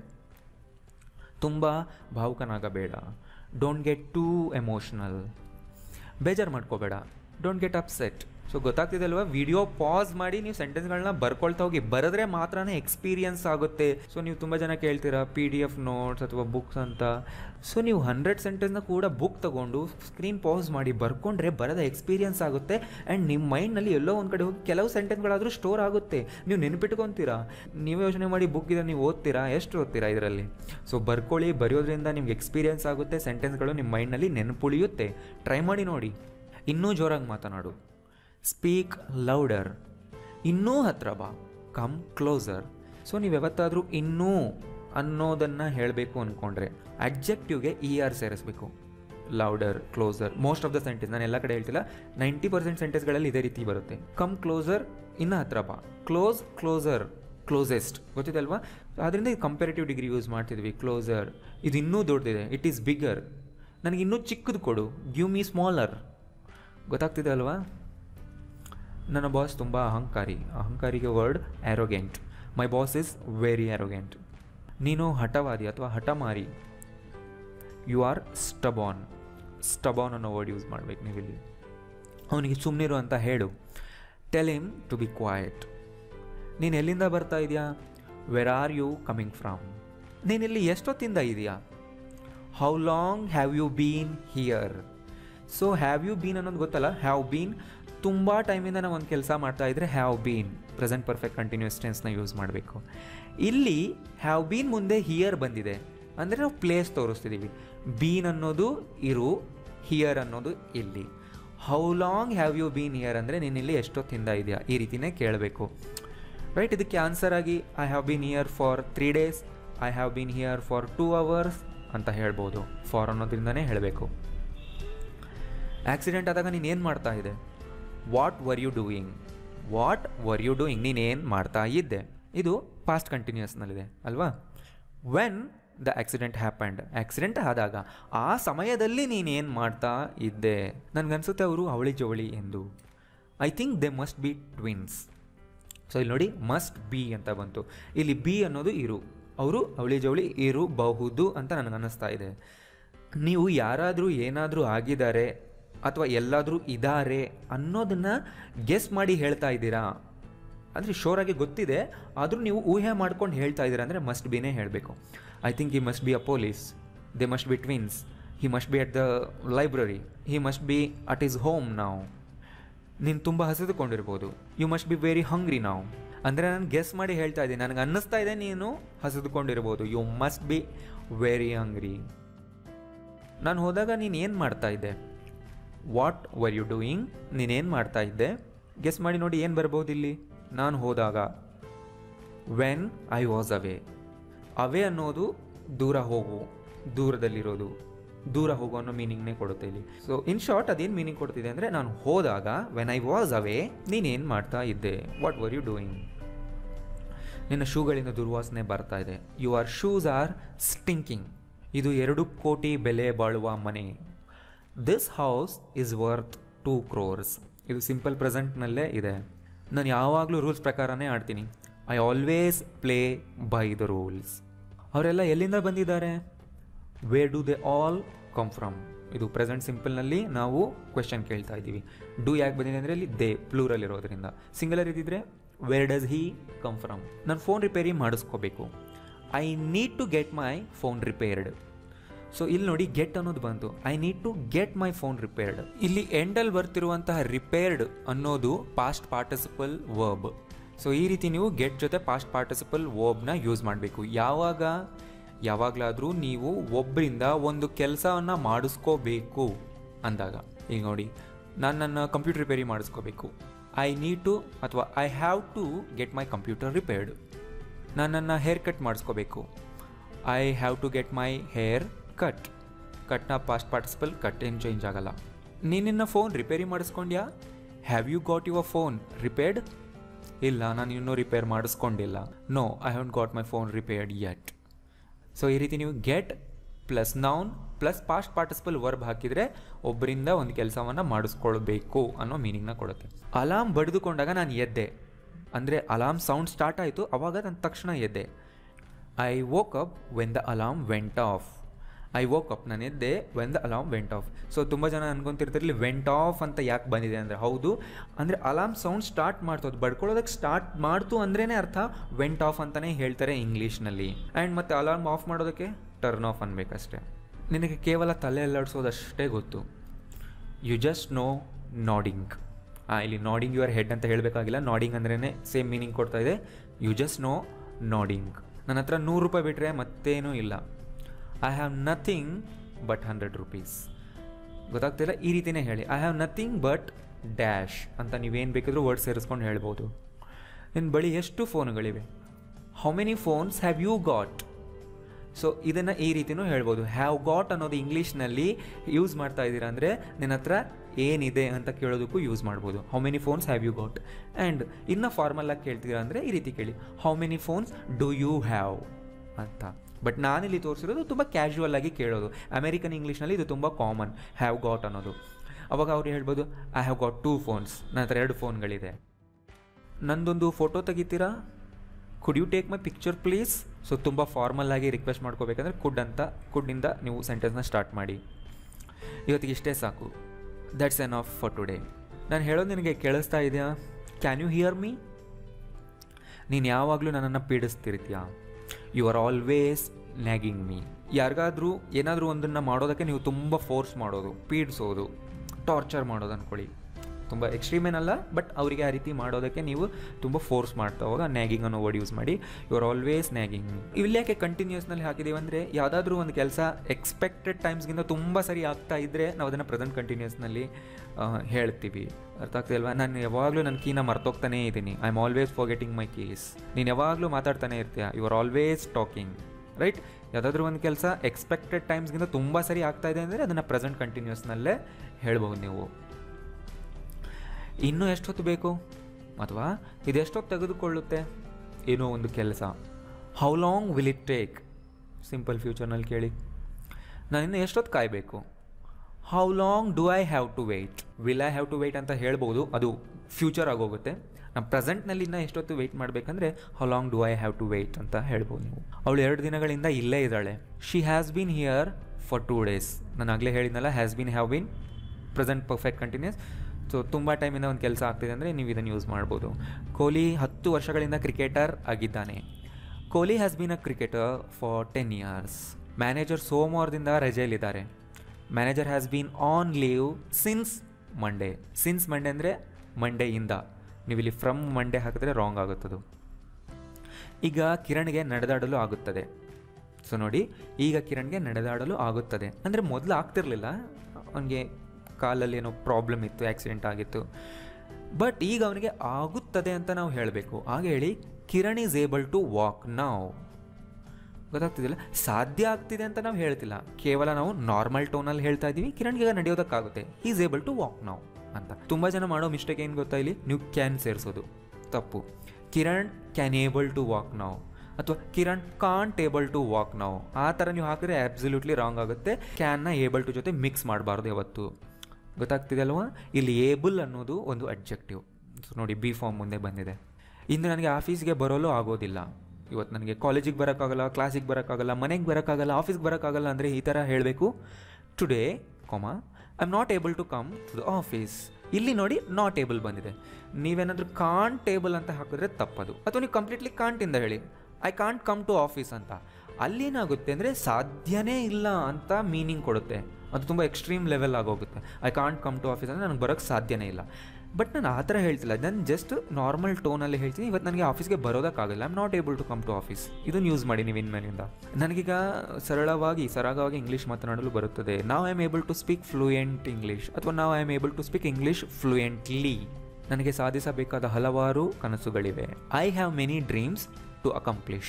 ತುಂಬ ಭಾವುಕನಾಗಬೇಡ ಡೋಂಟ್ ಗೆಟ್ ಟೂ ಎಮೋಷ್ನಲ್ ಬೇಜಾರು ಮಾಡ್ಕೋಬೇಡ ಡೋಂಟ್ ಗೆಟ್ ಅಪ್ಸೆಟ್ ಸೊ ಗೊತ್ತಾಗ್ತಿದೆ ಅಲ್ವಾ ವಿಡಿಯೋ ಪಾಸ್ ಮಾಡಿ ನೀವು ಸೆಂಟೆನ್ಸ್ಗಳನ್ನ ಬರ್ಕೊಳ್ತಾ ಹೋಗಿ ಬರೆದ್ರೆ ಮಾತ್ರನೇ ಎಕ್ಸ್ಪೀರಿಯನ್ಸ್ ಆಗುತ್ತೆ ಸೊ ನೀವು ತುಂಬ ಜನ ಕೇಳ್ತೀರಾ ಪಿ ಡಿ ಎಫ್ ನೋಟ್ಸ್ ಅಥವಾ ಬುಕ್ಸ್ ಅಂತ ಸೊ ನೀವು ಹಂಡ್ರೆಡ್ ಸೆಂಟೆನ್ಸ್ನ ಕೂಡ ಬುಕ್ ತಗೊಂಡು ಸ್ಕ್ರೀನ್ ಪಾಸ್ ಮಾಡಿ ಬರ್ಕೊಂಡ್ರೆ ಬರದ ಎಕ್ಸ್ಪೀರಿಯನ್ಸ್ ಆಗುತ್ತೆ ಆ್ಯಂಡ್ ನಿಮ್ಮ ಮೈಂಡ್ನಲ್ಲಿ ಎಲ್ಲೋ ಒಂದು ಕಡೆ ಹೋಗಿ ಕೆಲವು ಸೆಂಟೆನ್ಸ್ಗಳಾದರೂ ಸ್ಟೋರ್ ಆಗುತ್ತೆ ನೀವು ನೆನಪಿಟ್ಕೊತೀರಾ ನೀವು ಯೋಚನೆ ಮಾಡಿ ಬುಕ್ ಇದೆ ನೀವು ಓದ್ತೀರಾ ಎಷ್ಟು ಓದ್ತೀರಾ ಇದರಲ್ಲಿ ಸೊ ಬರ್ಕೊಳ್ಳಿ ಬರೆಯೋದ್ರಿಂದ ನಿಮ್ಗೆ ಎಕ್ಸ್ಪೀರಿಯನ್ಸ್ ಆಗುತ್ತೆ ಸೆಂಟೆನ್ಸ್ಗಳು ನಿಮ್ಮ ಮೈಂಡ್ನಲ್ಲಿ ನೆನಪುಳಿಯುತ್ತೆ ಟ್ರೈ ಮಾಡಿ ನೋಡಿ ಇನ್ನೂ ಜೋರಾಗಿ ಮಾತನಾಡು ಸ್ಪೀಕ್ ಲೌಡರ್ ಇನ್ನೂ ಹತ್ರ ಬಾ ಕಮ್ ಕ್ಲೋಸರ್ ಸೊ ನೀವು ಯಾವತ್ತಾದರೂ ಇನ್ನೂ ಅನ್ನೋದನ್ನು ಹೇಳಬೇಕು ಅಂದ್ಕೊಂಡ್ರೆ ಅಡ್ಜೆಕ್ಟಿವ್ಗೆ ಇ ಆರ್ ಸೇರಿಸ್ಬೇಕು louder closer most of the sentence ನಾನು ಎಲ್ಲ ಕಡೆ ಹೇಳ್ತಿಲ್ಲ ನೈಂಟಿ ಪರ್ಸೆಂಟ್ ಸೆಂಟೆನ್ಸ್ಗಳಲ್ಲಿ ಇದೇ ರೀತಿ ಬರುತ್ತೆ ಕಮ್ ಕ್ಲೋಸರ್ ಇನ್ನೂ ಹತ್ರ ಬಾ ಕ್ಲೋಸ್ ಕ್ಲೋಸರ್ ಕ್ಲೋಸೆಸ್ಟ್ ಗೊತ್ತಿದೆ ಅಲ್ವಾ ಅದರಿಂದ ಇದು ಕಂಪೇರಿಟಿವ್ ಡಿಗ್ರಿ ಯೂಸ್ ಮಾಡ್ತಿದ್ವಿ ಕ್ಲೋಸರ್ ಇದು ಇನ್ನೂ ದೊಡ್ಡದಿದೆ ಇಟ್ ಈಸ್ ಬಿಗರ್ ನನಗೆ ಇನ್ನೂ ಚಿಕ್ಕದು ಕೊಡು ಗಿವ್ ಮೀ ಸ್ಮಾಲರ್ ಗೊತ್ತಾಗ್ತಿದೆ ಅಲ್ವಾ ನನ್ನ ಬಾಸ್ ತುಂಬ ಅಹಂಕಾರಿ ಅಹಂಕಾರಿಗೆ word arrogant my boss is very arrogant ನೀನು ಹಠವಾದಿ ಅಥವಾ ಹಠಮಾರಿ ಯು ಆರ್ ಸ್ಟಬಾನ್ ಸ್ಟಬಾನ್ ಅನ್ನೋ ವರ್ಡ್ ಯೂಸ್ ಮಾಡ್ಬೇಕು ನೀವಿಲ್ಲಿ ಅವನಿಗೆ ಸುಮ್ಮನಿರು ಅಂತ ಹೇಳು tell him to be quiet ನೀನು ಎಲ್ಲಿಂದ ಬರ್ತಾ ಇದೆಯಾ where are you coming from ನೀನಿಲ್ಲಿ ಎಷ್ಟೊತ್ತಿಂದ ಇದೆಯಾ how long have you been here so have you been ಅನ್ನೋದು ಗೊತ್ತಲ್ಲ ಹ್ಯಾವ್ ಬೀನ್ ತುಂಬ ಟೈಮಿಂದ ನಾವು ಒಂದು ಕೆಲಸ ಮಾಡ್ತಾ ಇದ್ರೆ have been present perfect continuous ಟೆನ್ಸ್ನ ಯೂಸ್ ಮಾಡಬೇಕು ಇಲ್ಲಿ ಹ್ಯಾವ್ ಬೀನ್ ಮುಂದೆ ಹಿಯರ್ ಬಂದಿದೆ ಅಂದರೆ ನಾವು ಪ್ಲೇಸ್ ತೋರಿಸ್ತಿದ್ದೀವಿ ಬೀನ್ ಅನ್ನೋದು ಇರು ಹಿಯರ್ ಅನ್ನೋದು ಇಲ್ಲಿ how long have you been here ಅಂದರೆ ನೀನು ಇಲ್ಲಿ ಎಷ್ಟೊತ್ತಿಂದ ಇದೆಯಾ ಈ ರೀತಿನೇ ಕೇಳಬೇಕು ರೈಟ್ ಇದಕ್ಕೆ ಆನ್ಸರ್ ಆಗಿ I have been here for three days I have been here for two hours ಅಂತ ಹೇಳ್ಬೋದು ಫಾರ್ ಅನ್ನೋದ್ರಿಂದನೇ ಹೇಳಬೇಕು ಆಕ್ಸಿಡೆಂಟ್ ಆದಾಗ ನೀನು ಏನು ಮಾಡ್ತಾ ಇದೆ what are you doing what are you doing ನೀನೇನು ಮಾಡ್ತಾ ಇದ್ದೆ ಇದು ಪಾಸ್ಟ್ ಕಂಟಿನ್ಯೂಸ್ನಲ್ಲಿದೆ ಅಲ್ವಾ when the accident happened accident ಆದಾಗ ಆ ಸಮಯದಲ್ಲಿ ನೀನೇನು ಮಾಡ್ತಾ ಇದ್ದೆ ನನಗನ್ಸುತ್ತೆ ಅವರು ಅವಳಿ ಜವಳಿ ಎಂದು I think they must be twins so ಇಲ್ಲಿ ನೋಡಿ ಮಸ್ಟ್ ಬಿ ಅಂತ ಬಂತು ಇಲ್ಲಿ ಬಿ ಅನ್ನೋದು ಇರು ಅವರು ಅವಳಿ ಜವಳಿ ಇರಬಹುದು ಅಂತ ನನಗೆ ಅನ್ನಿಸ್ತಾ ಇದೆ ನೀವು ಯಾರಾದರೂ ಏನಾದರೂ ಆಗಿದ್ದಾರೆ ಅಥವಾ ಎಲ್ಲಾದರೂ ಇದ್ದಾರೆ ಅನ್ನೋದನ್ನು ಗೆಸ್ ಮಾಡಿ ಹೇಳ್ತಾ ಇದ್ದೀರಾ ಅಂದರೆ ಶೋರಾಗಿ ಗೊತ್ತಿದೆ ಆದರೂ ನೀವು ಊಹೆ ಮಾಡ್ಕೊಂಡು ಹೇಳ್ತಾ ಇದ್ದೀರಾ ಅಂದರೆ ಮಸ್ಟ್ ಬಿನೇ ಹೇಳಬೇಕು I think he must be a police they must be twins he must be at the library he must be at his home ನಾವು ನೀನು ತುಂಬ ಹಸಿದುಕೊಂಡಿರ್ಬೋದು you must be very hungry ನಾವು ಅಂದರೆ ನಾನು ಗೆಸ್ ಮಾಡಿ ಹೇಳ್ತಾ ಇದ್ದೀನಿ ನನಗೆ ಅನ್ನಿಸ್ತಾ ಇದೆ ನೀನು ಹಸಿದುಕೊಂಡಿರ್ಬೋದು you must be very hungry ನಾನು ಹೋದಾಗ ನೀನು ಏನು ಮಾಡ್ತಾ ಇದ್ದೆ ವಾಟ್ ವರ್ ಯು ಡೂಯಿಂಗ್ ನೀನೇನು ಮಾಡ್ತಾ ಇದ್ದೆ ಗೆಸ್ ಮಾಡಿ ನೋಡಿ ಏನು ಬರ್ಬೋದು ಇಲ್ಲಿ ನಾನು ಹೋದಾಗ when I was away away ಅನ್ನೋದು ದೂರ ಹೋಗು ದೂರದಲ್ಲಿರೋದು ದೂರ ಹೋಗು ಅನ್ನೋ ಮೀನಿಂಗ್ನೇ ಕೊಡುತ್ತೆ ಇಲ್ಲಿ ಸೊ ಇನ್ ಶಾರ್ಟ್ ಅದೇನು ಮೀನಿಂಗ್ ಕೊಡ್ತಿದೆ ಅಂದರೆ ನಾನು ಹೋದಾಗ ವೆನ್ ಐ ವಾಸ್ ಅವೇ ನೀನೇನು ಮಾಡ್ತಾ ಇದ್ದೆ ವಾಟ್ ವರ್ ಯು ಡೂಯಿಂಗ್ ನಿನ್ನ ಶೂಗಳಿಂದ ದುರ್ವಾಸನೆ ಬರ್ತಾ ಇದೆ ಯುವರ್ ಶೂಸ್ ಆರ್ ಸ್ಟಿಂಕಿಂಗ್ ಇದು ಎರಡು ಕೋಟಿ ಬೆಲೆ ಬಾಳುವ ಮನೆ this house is worth two crores ಇದು ಸಿಂಪಲ್ ಪ್ರೆಸೆಂಟ್ನಲ್ಲೇ ಇದೆ ನಾನು ಯಾವಾಗಲೂ ರೂಲ್ಸ್ ಪ್ರಕಾರನೇ ಆಡ್ತೀನಿ I always play by the rules ಅವರೆಲ್ಲ ಎಲ್ಲಿಂದ ಬಂದಿದ್ದಾರೆ where do they all come from ಇದು ಪ್ರೆಸೆಂಟ್ ಸಿಂಪಲ್ನಲ್ಲಿ ನಾವು ಕ್ವೆಶನ್ ಕೇಳ್ತಾ ಇದ್ದೀವಿ ಡೂ ಯಾಕೆ ಬಂದಿದೆ ಅಂದರೆ ಇಲ್ಲಿ ದೇ ಪ್ಲೂರಲ್ ಇರೋದ್ರಿಂದ ಸಿಂಗಲರ್ ಇದ್ದಿದ್ರೆ where does he come from ನಾನು ಫೋನ್ ರಿಪೇರಿ ಮಾಡಿಸ್ಕೋಬೇಕು I need to get my phone repaired so ಇಲ್ಲಿ ನೋಡಿ ಗೆಟ್ ಅನ್ನೋದು ಬಂತು I need to get my phone repaired ಇಲ್ಲಿ ಎಂಡಲ್ಲಿ ಬರ್ತಿರುವಂತಹ ರಿಪೇರ್ಡ್ ಅನ್ನೋದು ಪಾಸ್ಟ್ ಪಾರ್ಟಿಸಿಪಲ್ ವರ್ಬ್ ಸೊ ಈ ರೀತಿ ನೀವು ಗೆಟ್ ಜೊತೆ ಪಾಸ್ಟ್ ಪಾರ್ಟಿಸಿಪಲ್ ವರ್ಬ್ನ ಯೂಸ್ ಮಾಡಬೇಕು ಯಾವಾಗ ಯಾವಾಗಲಾದರೂ ನೀವು ಒಬ್ಬರಿಂದ ಒಂದು ಕೆಲಸವನ್ನು ಮಾಡಿಸ್ಕೋಬೇಕು ಅಂದಾಗ ಈಗ ನೋಡಿ ನಾನು ನನ್ನ ಕಂಪ್ಯೂಟರ್ ರಿಪೇರಿ ಮಾಡಿಸ್ಕೋಬೇಕು ಐ ನೀಡ್ ಟು ಅಥವಾ I have to get my computer repaired ನಾನು ನನ್ನ ಹೇರ್ ಕಟ್ ಮಾಡಿಸ್ಕೋಬೇಕು I have to get my hair cut ಕಟ್ನ ಪಾಸ್ಟ್ ಪಾರ್ಟಿಸಿಪಲ್ ಕಟ್ ಏನು ಚೇಂಜ್ ಆಗಲ್ಲ ನೀನು ನಿನ್ನ ಫೋನ್ ರಿಪೇರಿ ಮಾಡಿಸ್ಕೊಂಡ್ಯಾ have you got your phone repaired ಇಲ್ಲ ನಾನು ಇನ್ನೂ ರಿಪೇರ್ ಮಾಡಿಸ್ಕೊಂಡಿಲ್ಲ no I have got my phone repaired yet so ಈ ರೀತಿ ನೀವು get plus noun plus past participle verb ಹಾಕಿದರೆ ಒಬ್ಬರಿಂದ ಒಂದು ಕೆಲಸವನ್ನು ಮಾಡಿಸ್ಕೊಳ್ಬೇಕು ಅನ್ನೋ ಮೀನಿಂಗ್ನ ಕೊಡುತ್ತೆ ಅಲಾರ್ಮ್ ಬಡಿದುಕೊಂಡಾಗ ನಾನು ಎದ್ದೆ ಅಂದರೆ ಅಲಾರ್ಮ್ ಸೌಂಡ್ ಸ್ಟಾರ್ಟ್ ಆಯಿತು ಅವಾಗ ನಾನು ತಕ್ಷಣ ಎದ್ದೆ I woke up when the alarm went off I woke up ನಾನು ಎದ್ದೆ when the alarm went off so ತುಂಬ ಜನ ಅನ್ಕೊಂತಿರ್ತಿರ್ಲಿ ವೆಂಟ್ ಆಫ್ ಅಂತ ಯಾಕೆ ಬಂದಿದೆ ಅಂದರೆ ಹೌದು ಅಂದರೆ ಅಲಾರ್ಮ್ ಸೌಂಡ್ ಸ್ಟಾರ್ಟ್ ಮಾಡ್ತು ಅದು ಬಡ್ಕೊಳ್ಳೋದಕ್ಕೆ ಸ್ಟಾರ್ಟ್ ಮಾಡ್ತು ಅಂದ್ರೇ ಅರ್ಥ ವೆಂಟ್ ಆಫ್ ಅಂತಲೇ ಹೇಳ್ತಾರೆ ಇಂಗ್ಲೀಷ್ನಲ್ಲಿ ಆ್ಯಂಡ್ ಮತ್ತು ಅಲಾರ್ಮ್ ಆಫ್ ಮಾಡೋದಕ್ಕೆ ಟರ್ನ್ ಆಫ್ ಅನ್ಬೇಕಷ್ಟೆ ನಿನಗೆ ಕೇವಲ ತಲೆ ಅಲ್ಲಾಡಿಸೋದಷ್ಟೇ ಗೊತ್ತು ಯು ಜಸ್ಟ್ ನೋ ನಾಡಿಂಗ್ ಇಲ್ಲಿ ನಾಡಿಂಗ್ ಯುವರ್ ಹೆಡ್ ಅಂತ ಹೇಳಬೇಕಾಗಿಲ್ಲ ನಾಡಿಂಗ್ ಅಂದ್ರೇ ಸೇಮ್ ಮೀನಿಂಗ್ ಕೊಡ್ತಾ ಇದೆ ಯು ಜಸ್ಟ್ ನೋ ನಾಡಿಂಗ್ ನನ್ನ ಹತ್ರ ನೂರು ರೂಪಾಯಿ ಬಿಟ್ಟರೆ ಮತ್ತೇನೂ ಇಲ್ಲ I have nothing but hundred rupees ಗೊತ್ತಾಗ್ತಿಲ್ಲ ಈ ರೀತಿಯೇ ಹೇಳಿ I have nothing but dash ಅಂತ ನೀವೇನು ಬೇಕಿದ್ರೂ ವರ್ಡ್ ಸೇರಿಸ್ಕೊಂಡು ಹೇಳ್ಬೋದು ನಿನ್ನ ಬಳಿ ಎಷ್ಟು ಫೋನ್ಗಳಿವೆ how many phones have you got so ಇದನ್ನು ಈ ರೀತಿಯೂ ಹೇಳ್ಬೋದು ಹ್ಯಾವ್ ಗಾಟ್ ಅನ್ನೋದು ಇಂಗ್ಲೀಷ್ನಲ್ಲಿ ಯೂಸ್ ಮಾಡ್ತಾ ಇದ್ದೀರಾ ಅಂದರೆ ನಿನ್ನ ಹತ್ರ ಏನಿದೆ ಅಂತ ಕೇಳೋದಕ್ಕೂ ಯೂಸ್ ಮಾಡ್ಬೋದು how many phones have you got and ಇನ್ನು ಫಾರ್ಮಲಾಗಿ ಕೇಳ್ತೀರಾ ಅಂದರೆ ಈ ರೀತಿ ಕೇಳಿ how many phones do you have ಅಂತ ಬಟ್ ನಾನಿಲ್ಲಿ ತೋರಿಸಿರೋದು ತುಂಬ ಕ್ಯಾಶುವಲ್ ಆಗಿ ಕೇಳೋದು ಅಮೆರಿಕನ್ ಇಂಗ್ಲೀಷ್ನಲ್ಲಿ ಇದು ತುಂಬ ಕಾಮನ್ ಹ್ಯಾವ್ ಗಾಟ್ ಅನ್ನೋದು ಅವಾಗ ಅವ್ರು ಹೇಳ್ಬೋದು I have got two phones ನನ್ನ ಹತ್ರ ಎರಡು ಫೋನ್ಗಳಿದೆ ನಂದೊಂದು ಫೋಟೋ ತೆಗಿತೀರಾ could you take my picture please so ತುಂಬ ಫಾರ್ಮಲ್ ಆಗಿ ರಿಕ್ವೆಸ್ಟ್ ಮಾಡ್ಕೋಬೇಕಂದ್ರೆ ಕುಡ್ ಅಂತ ಕುಡ್ನಿಂದ ನೀವು ಸೆಂಟೆನ್ಸ್ನ ಸ್ಟಾರ್ಟ್ ಮಾಡಿ ಇವತ್ತಿಗೆ ಇಷ್ಟೇ ಸಾಕು that's enough for today ನಾನು ಹೇಳೋದು ನಿನಗೆ ಕೇಳಿಸ್ತಾ ಇದೆಯಾ ಕ್ಯಾನ್ ಯು ಹಿಯರ್ ಮೀ ನೀನು ಯಾವಾಗಲೂ ನನ್ನನ್ನು ಪೀಡಿಸ್ತಿರ್ತೀಯಾ you are always nagging me ಯಾರಿಗಾದ್ರೂ ಏನಾದರೂ ಒಂದನ್ನು ಮಾಡೋದಕ್ಕೆ ನೀವು ತುಂಬ ಫೋರ್ಸ್ ಮಾಡೋದು ಪೀಡಿಸೋದು ಟಾರ್ಚರ್ ಮಾಡೋದು ಅಂದ್ಕೊಳ್ಳಿ ತುಂಬ ಎಕ್ಸ್ಟ್ರೀಮ್ ಏನಲ್ಲ ಬಟ್ ಅವರಿಗೆ ಆ ರೀತಿ ಮಾಡೋದಕ್ಕೆ ನೀವು ತುಂಬ ಫೋರ್ಸ್ ಮಾಡ್ತಾ ಹೋಗ ನ್ಯಾಗಿಂಗ್ ಅನ್ನೋ ವರ್ಡ್ ಯೂಸ್ ಮಾಡಿ ಯು ಆರ್ ಆಲ್ವೇಸ್ ನ್ಯಾಗಿಂಗ್ ಇಲ್ಲಿ ಯಾಕೆ ಕಂಟಿನ್ಯೂಸ್ನಲ್ಲಿ ಹಾಕಿದ್ದೀವಿ ಅಂದರೆ ಯಾವುದಾದ್ರೂ ಒಂದು ಕೆಲಸ ಎಕ್ಸ್ಪೆಕ್ಟೆಡ್ ಟೈಮ್ಸ್ಗಿಂತ ತುಂಬ ಸರಿ ಆಗ್ತಾ ಇದ್ದರೆ ನಾವು ಅದನ್ನು ಪ್ರೆಸೆಂಟ್ ಕಂಟಿನ್ಯೂಸ್ನಲ್ಲಿ ಹೇಳ್ತೀವಿ ಅರ್ಥ ಆಗ್ತಿಲ್ವಾ ನಾನು ಯಾವಾಗಲೂ ನನ್ನ ಕೀನ ಮರ್ತೋಗ್ತಾನೇ ಇದ್ದೀನಿ I am always forgetting my keys ನೀನು ಯಾವಾಗಲೂ ಮಾತಾಡ್ತಾನೆ ಇರ್ತೀಯ you are always talking right ಯಾವುದಾದ್ರೂ ಒಂದು ಕೆಲಸ ಎಕ್ಸ್ಪೆಕ್ಟೆಡ್ ಟೈಮ್ಸ್ಗಿಂತ ತುಂಬ ಸರಿ ಆಗ್ತಾ ಇದೆ ಅಂದರೆ ಅದನ್ನು ಪ್ರೆಸೆಂಟ್ ಕಂಟಿನ್ಯೂಸ್ನಲ್ಲೇ ಹೇಳ್ಬೋದು ನೀವು ಇನ್ನೂ ಎಷ್ಟೊತ್ತು ಬೇಕು ಅಥವಾ ಇದೆಷ್ಟೊತ್ತು ತೆಗೆದುಕೊಳ್ಳುತ್ತೆ ಏನೋ ಒಂದು ಕೆಲಸ how long will it take simple ಫ್ಯೂಚರ್ನಲ್ಲಿ ಕೇಳಿ ನಾನು ಇನ್ನು ಎಷ್ಟೊತ್ತು ಕಾಯಬೇಕು how long do I have to wait will I have to wait ಅಂತ ಹೇಳ್ಬೋದು ಅದು ಫ್ಯೂಚರ್ ಆಗೋಗುತ್ತೆ ನಮ್ಮ ಪ್ರೆಸೆಂಟ್ನಲ್ಲಿ ಇನ್ನೂ ಎಷ್ಟೊತ್ತು ವೆಯ್ಟ್ ಮಾಡಬೇಕಂದ್ರೆ how long do I have to wait ಅಂತ ಹೇಳ್ಬೋದು ನೀವು ಅವಳು ಎರಡು ದಿನಗಳಿಂದ ಇಲ್ಲೇ ಇದ್ದಾಳೆ she has been here for two days ನಾನು ಆಗಲೇ ಹೇಳಿದ್ನಲ್ಲ has been have been present perfect continuous so ತುಂಬ ಟೈಮಿಂದ ಒಂದು ಕೆಲಸ ಆಗ್ತಿದೆ ಅಂದರೆ ನೀವು ಇದನ್ನು ಯೂಸ್ ಮಾಡ್ಬೋದು ಕೊಹ್ಲಿ ಹತ್ತು ವರ್ಷಗಳಿಂದ ಕ್ರಿಕೆಟರ್ ಆಗಿದ್ದಾನೆ Kohli has been a cricketer for ten years manager ಸೋಮವಾರದಿಂದ ರಜೆಯಲ್ಲಿದ್ದಾರೆ manager has been on leave since Monday since Monday ಅಂದರೆ ಮಂಡೇಯಿಂದ ನೀವು ಇಲ್ಲಿ ಫ್ರಮ್ ಮಂಡೇ ಹಾಕಿದ್ರೆ ರಾಂಗ್ ಆಗುತ್ತದು ಈಗ ಕಿರಣ್ಗೆ ನಡೆದಾಡಲು ಆಗುತ್ತದೆ ಸೊ ನೋಡಿ ಈಗ ಕಿರಣ್ಗೆ ನಡೆದಾಡಲು ಆಗುತ್ತದೆ ಅಂದರೆ ಮೊದಲು ಆಗ್ತಿರ್ಲಿಲ್ಲ ಅವನಿಗೆ ಕಾಲಲ್ಲಿ ಏನೋ ಪ್ರಾಬ್ಲಮ್ ಇತ್ತು ಆಕ್ಸಿಡೆಂಟ್ ಆಗಿತ್ತು ಬಟ್ ಈಗ ಅವನಿಗೆ ಆಗುತ್ತದೆ ಅಂತ ನಾವು ಹೇಳಬೇಕು ಆಗ ಹೇಳಿ Kiran is able to walk ನಾವು ಗೊತ್ತಾಗ್ತಿದ್ದಿಲ್ಲ ಸಾಧ್ಯ ಆಗ್ತಿದೆ ಅಂತ ನಾವು ಹೇಳ್ತಿಲ್ಲ ಕೇವಲ ನಾವು ನಾರ್ಮಲ್ ಟೋನಲ್ಲಿ ಹೇಳ್ತಾ ಇದ್ದೀವಿ ಕಿರಣ್ಗೆ ಈಗ ನಡೆಯೋದಕ್ಕಾಗುತ್ತೆ ಈಸ್ ಏಬಲ್ ಟು ವಾಕ್ ನಾವು ಅಂತ ತುಂಬ ಜನ ಮಾಡೋ ಮಿಸ್ಟೇಕ್ ಏನು ಗೊತ್ತಾ ಇಲ್ಲಿ ನೀವು ಕ್ಯಾನ್ ಸೇರಿಸೋದು ತಪ್ಪು Kiran can able to walk ನಾವು ಅಥವಾ Kiran can't able to walk ನಾವು ಆ ಥರ ನೀವು ಹಾಕಿದ್ರೆ ಆಬ್ಸಲ್ಯೂಟ್ಲಿ ರಾಂಗ್ ಆಗುತ್ತೆ ಕ್ಯಾನ್ನ ಏಬಲ್ ಟು ಜೊತೆ ಮಿಕ್ಸ್ ಮಾಡಬಾರ್ದು ಯಾವತ್ತು ಗೊತ್ತಾಗ್ತಿದೆ ಅಲ್ವಾ ಇಲ್ಲಿ ಏಬಲ್ ಅನ್ನೋದು ಒಂದು ಅಬ್ಜೆಕ್ಟಿವ್ ಸೊ ನೋಡಿ ಬಿ ಫಾರ್ಮ್ ಮುಂದೆ ಬಂದಿದೆ ಇಂದು ನನಗೆ ಆಫೀಸ್ಗೆ ಬರೋಲು ಆಗೋದಿಲ್ಲ ಇವತ್ತು ನನಗೆ ಕಾಲೇಜಿಗೆ ಬರೋಕ್ಕಾಗಲ್ಲ ಕ್ಲಾಸಿಗೆ ಬರೋಕ್ಕಾಗಲ್ಲ ಮನೆಗೆ ಬರೋಕ್ಕಾಗಲ್ಲ ಆಫೀಸ್ಗೆ ಬರೋಕ್ಕಾಗಲ್ಲ ಅಂದರೆ ಈ ಥರ ಹೇಳಬೇಕು today comma I am not able to come to the office ಇಲ್ಲಿ ನೋಡಿ ನಾಟ್ ಏಬಲ್ ಬಂದಿದೆ ನೀವೇನಾದರೂ ಕಾಂಟ್ ಟೇಬಲ್ ಅಂತ ಹಾಕಿದ್ರೆ ತಪ್ಪದು ಅಥವಾ ನೀವು ಕಂಪ್ಲೀಟ್ಲಿ ಕಾಂಟಿಂದ ಹೇಳಿ I can't come to office ಅಂತ ಅಲ್ಲೇನಾಗುತ್ತೆ ಅಂದರೆ ಸಾಧ್ಯನೇ ಇಲ್ಲ ಅಂತ ಮೀನಿಂಗ್ ಕೊಡುತ್ತೆ ಅದು ತುಂಬ ಎಕ್ಸ್ಟ್ರೀಮ್ ಲೆವೆಲ್ ಆಗೋಗುತ್ತೆ I can't come to office ಅಂದರೆ ನನಗೆ ಬರೋಕ್ಕೆ ಸಾಧ್ಯನೇ ಇಲ್ಲ ಬಟ್ ನಾನು ಆ ಥರ ಹೇಳ್ತಿಲ್ಲ ನಾನು ಜಸ್ಟ್ ನಾರ್ಮಲ್ ಟೋನಲ್ಲಿ ಹೇಳ್ತೀನಿ ಇವತ್ತು ನನಗೆ ಆಫೀಸ್ಗೆ ಬರೋದಕ್ಕಾಗಲ್ಲ I am not able to come to office ಇದನ್ನು ಯೂಸ್ ಮಾಡಿ ನೀವು ಇನ್ಮೇಲಿಂದ ನನಗೀಗ ಸರಳವಾಗಿ ಸರಾಗವಾಗಿ ಇಂಗ್ಲೀಷ್ ಮಾತನಾಡಲು ಬರುತ್ತದೆ ನಾವು I am able to speak fluent English ಅಥವಾ ನಾವು I am able to speak English fluently ನನಗೆ ಸಾಧಿಸಬೇಕಾದ ಹಲವಾರು ಕನಸುಗಳಿವೆ I have many dreams to accomplish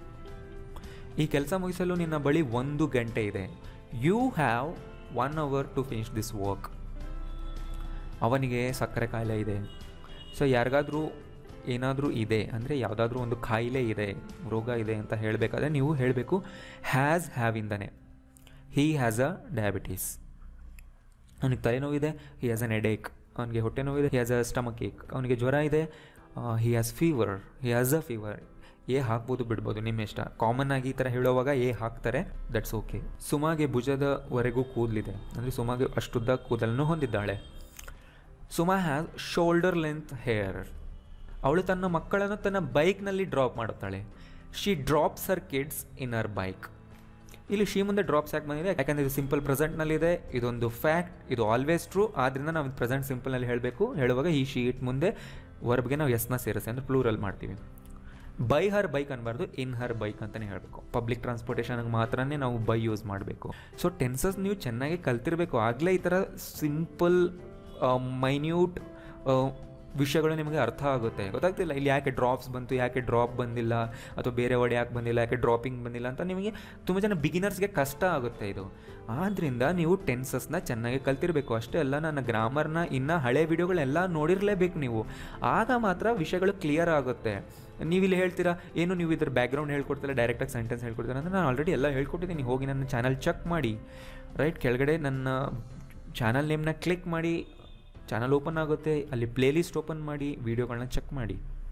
ಈ ಕೆಲಸ ಮುಗಿಸಲು ನಿನ್ನ ಬಳಿ ಒಂದು ಗಂಟೆ ಇದೆ you have one hour to finish this work ಅವನಿಗೆ ಸಕ್ಕರೆ ಕಾಯಿಲೆ ಇದೆ ಸೊ ಯಾರಿಗಾದ್ರೂ ಏನಾದರೂ ಇದೆ ಅಂದರೆ ಯಾವುದಾದ್ರೂ ಒಂದು ಕಾಯಿಲೆ ಇದೆ ರೋಗ ಇದೆ ಅಂತ ಹೇಳಬೇಕಾದ್ರೆ ನೀವು ಹೇಳಬೇಕು ಹ್ಯಾಸ್ ಹ್ಯಾವ್ ಇಂದನೆ ಹೀ ಹ್ಯಾಸ್ ಅ ಡಯಾಬಿಟೀಸ್ ಅವನಿಗೆ ತಲೆನೋವಿದೆ ಹಿ ಹ್ಯಾಸ್ ಅನ್ ಎಡೇಕ್ ಅವನಿಗೆ ಹೊಟ್ಟೆ ನೋವಿದೆ ಹಿ ಹ್ಯಾಸ್ ಅ ಸ್ಟಮಕ್ ಏಕ್ ಅವನಿಗೆ ಜ್ವರ ಇದೆ he has fever he has a fever a ಹಾಕ್ಬೋದು ಬಿಡ್ಬೋದು ನಿಮ್ಮ ಇಷ್ಟ ಕಾಮನ್ ಆಗಿ ಈ ಥರ ಹೇಳುವಾಗ ಎ ಹಾಕ್ತಾರೆ ದಟ್ಸ್ ಓಕೆ ಸುಮಾಗೆ ಭುಜದವರೆಗೂ ಕೂದಲಿದೆ ಅಂದರೆ ಸುಮಾಗೆ ಅಷ್ಟುದ್ದ ಕೂದಲನ್ನು ಹೊಂದಿದ್ದಾಳೆ Suma has shoulder length hair ಅವಳು ತನ್ನ ಮಕ್ಕಳನ್ನು ತನ್ನ ಬೈಕ್ನಲ್ಲಿ ಡ್ರಾಪ್ ಮಾಡುತ್ತಾಳೆ she drops her kids in her bike ಇಲ್ಲಿ ಶಿ ಮುಂದೆ ಡ್ರಾಪ್ಸ್ ಯಾಕೆ ಬಂದಿದೆ ಯಾಕಂದರೆ ಇದು ಸಿಂಪಲ್ ಪ್ರೆಸೆಂಟ್ನಲ್ಲಿದೆ ಇದೊಂದು ಫ್ಯಾಕ್ಟ್ ಇದು ಆಲ್ವೇಸ್ ಟ್ರೂ ಆದ್ದರಿಂದ ನಾವು ಪ್ರೆಸೆಂಟ್ ಸಿಂಪಲ್ನಲ್ಲಿ ಹೇಳಬೇಕು ಹೇಳುವಾಗ ಈ ಶೀಟ್ ಮುಂದೆ ವರ್ಬ್ಗೆ ನಾವು ಎಸ್ನ ಸೇರಿಸಿ ಅಂದರೆ ಪ್ಲೂರಲ್ ಮಾಡ್ತೀವಿ ಬೈ ಹರ್ ಬೈಕ್ ಅನ್ಬಾರ್ದು ಇನ್ ಹರ್ ಬೈಕ್ ಅಂತಲೇ ಹೇಳಬೇಕು ಪಬ್ಲಿಕ್ ಟ್ರಾನ್ಸ್ಪೋರ್ಟೇಷನ್ಗೆ ಮಾತ್ರನೇ ನಾವು ಬೈ ಯೂಸ್ ಮಾಡಬೇಕು ಸೊ ಟೆನ್ಸಸ್ ನೀವು ಚೆನ್ನಾಗಿ ಕಲ್ತಿರಬೇಕು ಆಗಲೇ ಈ ಥರ ಸಿಂಪಲ್ ಮೈನ್ಯೂಟ್ ವಿಷಯಗಳು ನಿಮಗೆ ಅರ್ಥ ಆಗುತ್ತೆ ಗೊತ್ತಾಗ್ತಿಲ್ಲ ಇಲ್ಲಿ ಯಾಕೆ ಡ್ರಾಪ್ಸ್ ಬಂತು ಯಾಕೆ ಡ್ರಾಪ್ ಬಂದಿಲ್ಲ ಅಥವಾ ಬೇರೆ ವರ್ಡ್ ಯಾಕೆ ಬಂದಿಲ್ಲ ಯಾಕೆ ಡ್ರಾಪಿಂಗ್ ಬಂದಿಲ್ಲ ಅಂತ ನಿಮಗೆ ತುಂಬ ಜನ ಬಿಗಿನರ್ಸ್ಗೆ ಕಷ್ಟ ಆಗುತ್ತೆ ಇದು ಆದ್ದರಿಂದ ನೀವು ಟೆನ್ಸಸ್ನ ಚೆನ್ನಾಗಿ ಕಲ್ತಿರಬೇಕು ಅಷ್ಟೇ ಅಲ್ಲ ನನ್ನ ಗ್ರಾಮರ್ನ ಇನ್ನು ಹಳೆ ವಿಡಿಯೋಗಳೆಲ್ಲ ನೋಡಿರಲೇಬೇಕು ನೀವು ಆಗ ಮಾತ್ರ ವಿಷಯಗಳು ಕ್ಲಿಯರ್ ಆಗುತ್ತೆ ನೀವು ಇಲ್ಲಿ ಹೇಳ್ತೀರಾ ಏನು ನೀವು ಇದ್ರ ಬ್ಯಾಕ್ಗ್ರೌಂಡ್ ಹೇಳ್ಕೊಡ್ತಿಲ್ಲ ಡೈರೆಕ್ಟಾಗಿ ಸೆಂಟೆನ್ಸ್ ಹೇಳ್ಕೊಡ್ತೀರಾ ಅಂದರೆ ನಾನು ಆಲ್ರೆಡಿ ಎಲ್ಲ ಹೇಳ್ಕೊಟ್ಟಿದ್ದೀನಿ ಹೋಗಿ ನನ್ನ ಚಾನಲ್ ಚೆಕ್ ಮಾಡಿ ರೈಟ್ ಕೆಳಗಡೆ ನನ್ನ ಚಾನಲ್ ನೇಮ್ನ ಕ್ಲಿಕ್ ಮಾಡಿ ಚಾನಲ್ ಓಪನ್ ಆಗುತ್ತೆ ಅಲ್ಲಿ ಪ್ಲೇಲಿಸ್ಟ್ ಓಪನ್ ಮಾಡಿ ವಿಡಿಯೋಗಳನ್ನ ಚೆಕ್ ಮಾಡಿ